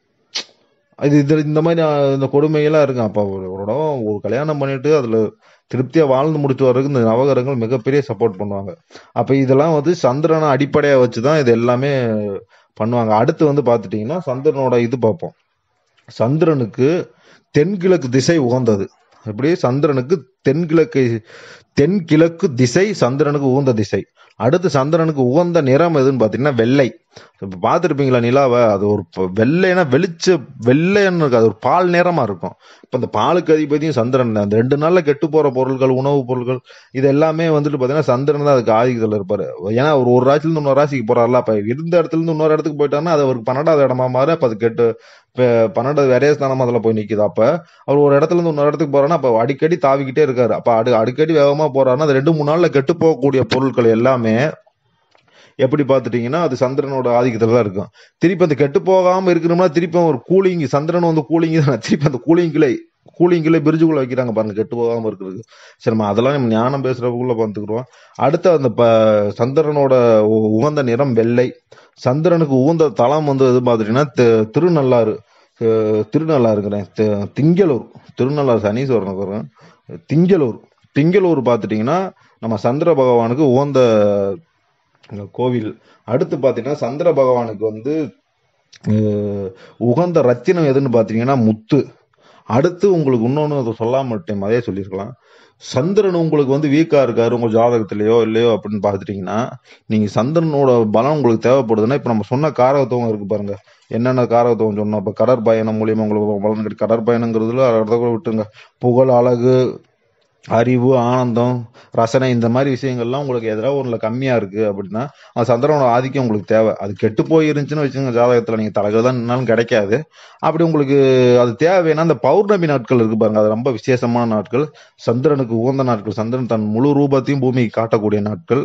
இது இது இந்த மாதிரி அஹ், இந்த கொடுமையெல்லாம் இருக்கு அப்ப ஒரு ஒரு இடம் ஒரு கல்யாணம் பண்ணிட்டு அதுல திருப்தியா வாழ்ந்து முடிச்சு வர்றதுக்கு இந்த நவகரங்கள் மிகப்பெரிய சப்போர்ட் பண்ணுவாங்க அப்ப இதெல்லாம் வந்து சந்திரனை அடிப்படையா வச்சுதான் இது எல்லாமே பண்ணுவாங்க அடுத்து வந்து பாத்துட்டீங்கன்னா சந்திரனோட இது பார்ப்போம் சந்திரனுக்கு தென்கிழக்கு திசை உகந்தது எப்படி சந்திரனுக்கு தென்கிழக்கு தென்கிழக்கு திசை சந்திரனுக்கு உகந்த திசை அடுத்து சந்திரனுக்கு உகந்த நிறம் எதுன்னு பாத்தீங்கன்னா வெள்ளை இப்ப பார்த்திருப்பீங்களா நிலாவை அது ஒரு ப- வெள்ளைன்னா வெளிச்ச வெள்ளைன்னு இருக்கு அது ஒரு பால் நிறமா இருக்கும் இப்ப இந்த பாலுக்கு அதிபதியும் சந்திரன் தான் அந்த ரெண்டு நாள்ல கெட்டு போற பொருட்கள் உணவுப் பொருட்கள் இது எல்லாமே வந்துட்டு பாத்தீங்கன்னா சந்திரன் தான் அதுக்கு ஆதிக்கத்துல இருப்பாரு ஏன்னா ஒரு ஒரு ராசில இருந்து இன்னொரு ராசிக்கு போறாருல அப்ப இருந்த இடத்துல இருந்து இன்னொரு இடத்துக்கு போயிட்டாருன்னா அது அவருக்கு பன்னெண்டாவது இடமா மாறு அப்ப அது கெட்டு இப்ப பன்னெண்டாவது விரைய ஸ்தானம் அதுல போய் நிக்குது அப்ப அவர் ஒரு இடத்துல இருந்து இன்னொரு இடத்துக்கு போறாருன்னா அப்ப அடிக்கடி தாவிக்கிட்டே இருக்காரு அப்ப அடி அடிக்கடி வேகமா போறாருன்னா அது ரெண்டு மூணு நாள்ல கெட்டு போகக்கூடிய பொருட்கள் எல்லாமே எப்படி பார்த்துட்டீங்கன்னா அது சந்திரனோட ஆதிக்கத்துல தான் இருக்கும் திருப்பி அந்த கெட்டு போகாம இருக்கணும்னா திருப்பி ஒரு கூலிங் சந்திரன் வந்து கூலிங் தான் திருப்பி அந்த கூலிங்கிலே கூலிங்கிலே பிரிட்ஜுக்குள்ள வைக்கிறாங்க பாருங்க கெட்டு போகாம இருக்கிறதுக்கு சரி நம்ம அதெல்லாம் நம்ம ஞானம் பேசுறதுக்குள்ள பார்த்துக்குறோம் அடுத்து அந்த ப சந்திரனோட உ- உகந்த நிறம் வெள்ளை சந்திரனுக்கு உகந்த தலம் வந்து எது பார்த்துட்டீங்கன்னா தி- திருநள்ளாறு அஹ் திருநள்ளாறுங்கிறேன் தி- திங்களூர் திருநள்ளாறு சனீஸ்வரனுக்கு வரும் திங்களூர் திங்களூர் பார்த்துட்டீங்கன்னா நம்ம சந்திர பகவானுக்கு உகந்த அஹ், கோவில் அடுத்து பார்த்தீங்கன்னா சந்திர பகவானுக்கு வந்து அஹ், உகந்த ரத்தினம் எதுன்னு பார்த்தீங்கன்னா முத்து அடுத்து உங்களுக்கு இன்னொன்று அதை சொல்லாம விட்டேன் அதே சொல்லியிருக்கலாம் சந்திரன் உங்களுக்கு வந்து வீக்கா இருக்காரு உங்க ஜாதகத்திலேயோ இல்லையோ அப்படின்னு பார்த்துட்டீங்கன்னா நீங்க சந்திரனோட பலம் உங்களுக்கு தேவைப்படுதுன்னா இப்ப நம்ம சொன்ன காரகத்துவம் இருக்கு பாருங்க என்னென்ன காரகத்துவம் சொன்னோம் இப்ப கடற்பயணம் மூலியமா உங்களுக்கு பலன் கிடைக்கும் கடற்பயணங்கிறதுல அடுத்த கூட விட்டுருங்க புகழ் அழகு அறிவு ஆனந்தம் ரசனை இந்த மாதிரி விஷயங்கள்லாம் உங்களுக்கு எதிராக ஒண்ணுல கம்மியா இருக்கு அப்படின்னா அந்த சந்திரனோட ஆதிக்கம் உங்களுக்கு தேவை அது கெட்டு போய் இருந்துச்சுன்னு வச்சுக்கோங்க ஜாதகத்துல நீங்க தலைகள் தான் நின்னாலும் கிடைக்காது அப்படி உங்களுக்கு அது தேவைன்னா அந்த பௌர்ணமி நாட்கள் இருக்கு பாருங்க அது ரொம்ப விசேஷமான நாட்கள் சந்திரனுக்கு உகந்த நாட்கள் சந்திரன் தன் முழு ரூபத்தையும் பூமிக்கு காட்டக்கூடிய நாட்கள்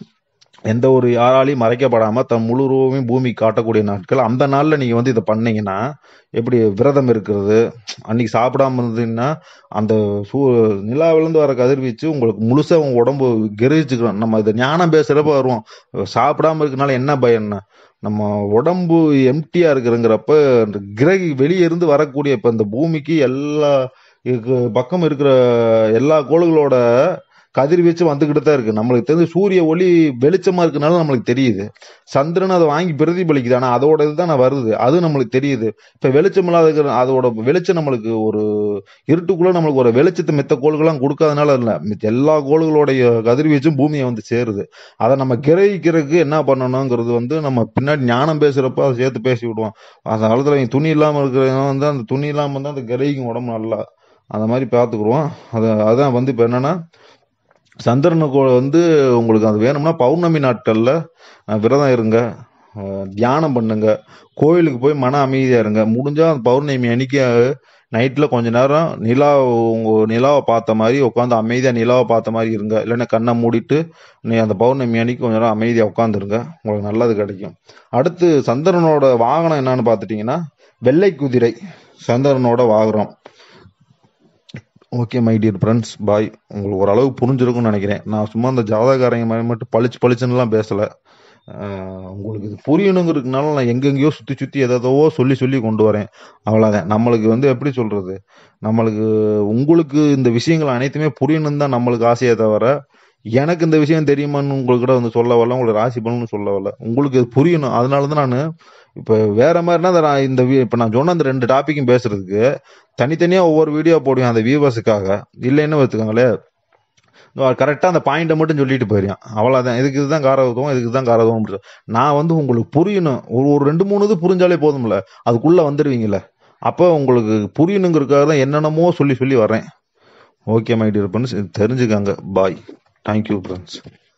எந்த ஒரு யாராலையும் மறைக்கப்படாம தன் முழு ரூபமையும் பூமிக்கு காட்டக்கூடிய நாட்கள் அந்த நாள்ல நீங்க வந்து இதை பண்ணீங்கன்னா எப்படி விரதம் இருக்கிறது அன்னைக்கு சாப்பிடாம இருந்தீங்கன்னா அந்த சூ நிலாவிலேருந்து வர கதிர்வீச்சு உங்களுக்கு முழுசா உங்க உடம்பு கிரகிச்சுக்கணும் நம்ம இதை ஞானம் பேசுறப்ப வருவோம் சாப்பிடாம இருக்கனால என்ன பயன்னா நம்ம உடம்பு எம்டியா இருக்குறங்கிறப்ப அந்த கிரகி வெளியே இருந்து வரக்கூடிய இப்ப இந்த பூமிக்கு எல்லா இதுக்கு பக்கம் இருக்கிற எல்லா கோள்களோட கதிர்வீச்சு வந்துகிட்டு தான் இருக்கு நம்மளுக்கு தெரிஞ்ச சூரிய ஒளி வெளிச்சமா இருக்கனால நம்மளுக்கு தெரியுது சந்திரன் அதை வாங்கி பிரதிபலிக்குது ஆனா அதோட இதுதான் வருது அது நம்மளுக்கு தெரியுது இப்ப வெளிச்சம் இல்லாத இருக்கிற- அதோட வெளிச்சம் நம்மளுக்கு ஒரு இருட்டுக்குள்ள நம்மளுக்கு ஒரு வெளிச்சத்தை மித்த கோள்கள்லாம் கொடுக்காதனால இல்ல மித்த எல்லா கோள்களுடைய கதிர்வீச்சும் பூமியை வந்து சேருது அதை நம்ம கிரகிக்கிறதுக்கு என்ன பண்ணணுங்கிறது வந்து நம்ம பின்னாடி ஞானம் பேசுறப்ப அதை சேர்த்து பேசி விடுவோம் அந்த காலத்துல இவங்க துணி இல்லாம இருக்கிறவங்க வந்து அந்த துணி இல்லாம வந்து அந்த கிரகிக்கும் உடம்பு நல்லா அந்த மாதிரி பார்த்துக்குருவோம் அது அதான் வந்து இப்ப என்னன்னா சந்திரனுக்கு வந்து உங்களுக்கு அது வேணும்னா பௌர்ணமி நாட்கள்ல அஹ், விரதம் இருங்க அஹ், தியானம் பண்ணுங்க கோயிலுக்கு போய் மன அமைதியா இருங்க முடிஞ்சா அந்த பௌர்ணமி அன்னைக்கு நைட்ல கொஞ்ச நேரம் நிலா உங்க நிலாவை பார்த்த மாதிரி உட்காந்து அமைதியா நிலாவை பார்த்த மாதிரி இருங்க இல்லைன்னா கண்ணை மூடிட்டு நீ அந்த பௌர்ணமி அன்னைக்கு கொஞ்ச நேரம் அமைதியா உட்காந்துருங்க உங்களுக்கு நல்லது கிடைக்கும் அடுத்து சந்திரனோட வாகனம் என்னன்னு பார்த்துட்டீங்கன்னா வெள்ளை குதிரை சந்திரனோட வாகனம் okay my dear friends bye உங்களுக்கு ஓரளவு புரிஞ்சிருக்கும்னு நினைக்கிறேன் நான் சும்மா அந்த ஜாதகாரங்க மாதிரி மட்டும் பளிச்சு பளிச்சுன்னுலாம் பேசல ஆஹ் உங்களுக்கு இது புரியணுங்கிறதுனால நான் எங்கெங்கேயோ சுத்தி சுத்தி எதோ சொல்லி சொல்லி கொண்டு வரேன் அவ்வளவுதான் நம்மளுக்கு வந்து எப்படி சொல்றது நம்மளுக்கு உங்களுக்கு இந்த விஷயங்கள் அனைத்துமே புரியணும் தான் நம்மளுக்கு ஆசையே தவிர எனக்கு இந்த விஷயம் தெரியுமான்னு உங்களுக்கு கூட வந்து சொல்ல வரல உங்களுக்கு ராசி பலன்னு சொல்ல வரல உங்களுக்கு இது புரியணும் அதனால தான் நான் இப்போ வேற மாதிரினா இந்த நான் இந்த வி- இப்ப நான் சொன்ன அந்த ரெண்டு டாபிக்கும் பேசுறதுக்கு தனித்தனியா ஒவ்வொரு வீடியோ போடுவேன் அந்த வியூவர்ஸுக்காக இல்லைன்னு வச்சுக்கோங்களேன் கரெக்டாக அந்த பாயிண்ட்டை மட்டும் சொல்லிட்டு போயிருக்கேன் அவ்வளோதான் இதுக்கு இதுதான் காரகத்துவம் இதுக்கு தான் காரகத்துவம் நான் வந்து உங்களுக்கு புரியணும் ஒரு ஒரு ரெண்டு மூணு இது புரிஞ்சாலே போதும்ல அதுக்குள்ள வந்துடுவீங்கல்ல அப்போ உங்களுக்கு புரியணுங்கிறதுக்காக தான் என்னென்னமோ சொல்லி சொல்லி வரேன் ஓகே மை டியர் ஃப்ரெண்ட்ஸ் தெரிஞ்சுக்கங்க பாய் தேங்க்யூ ஃப்ரெண்ட்ஸ்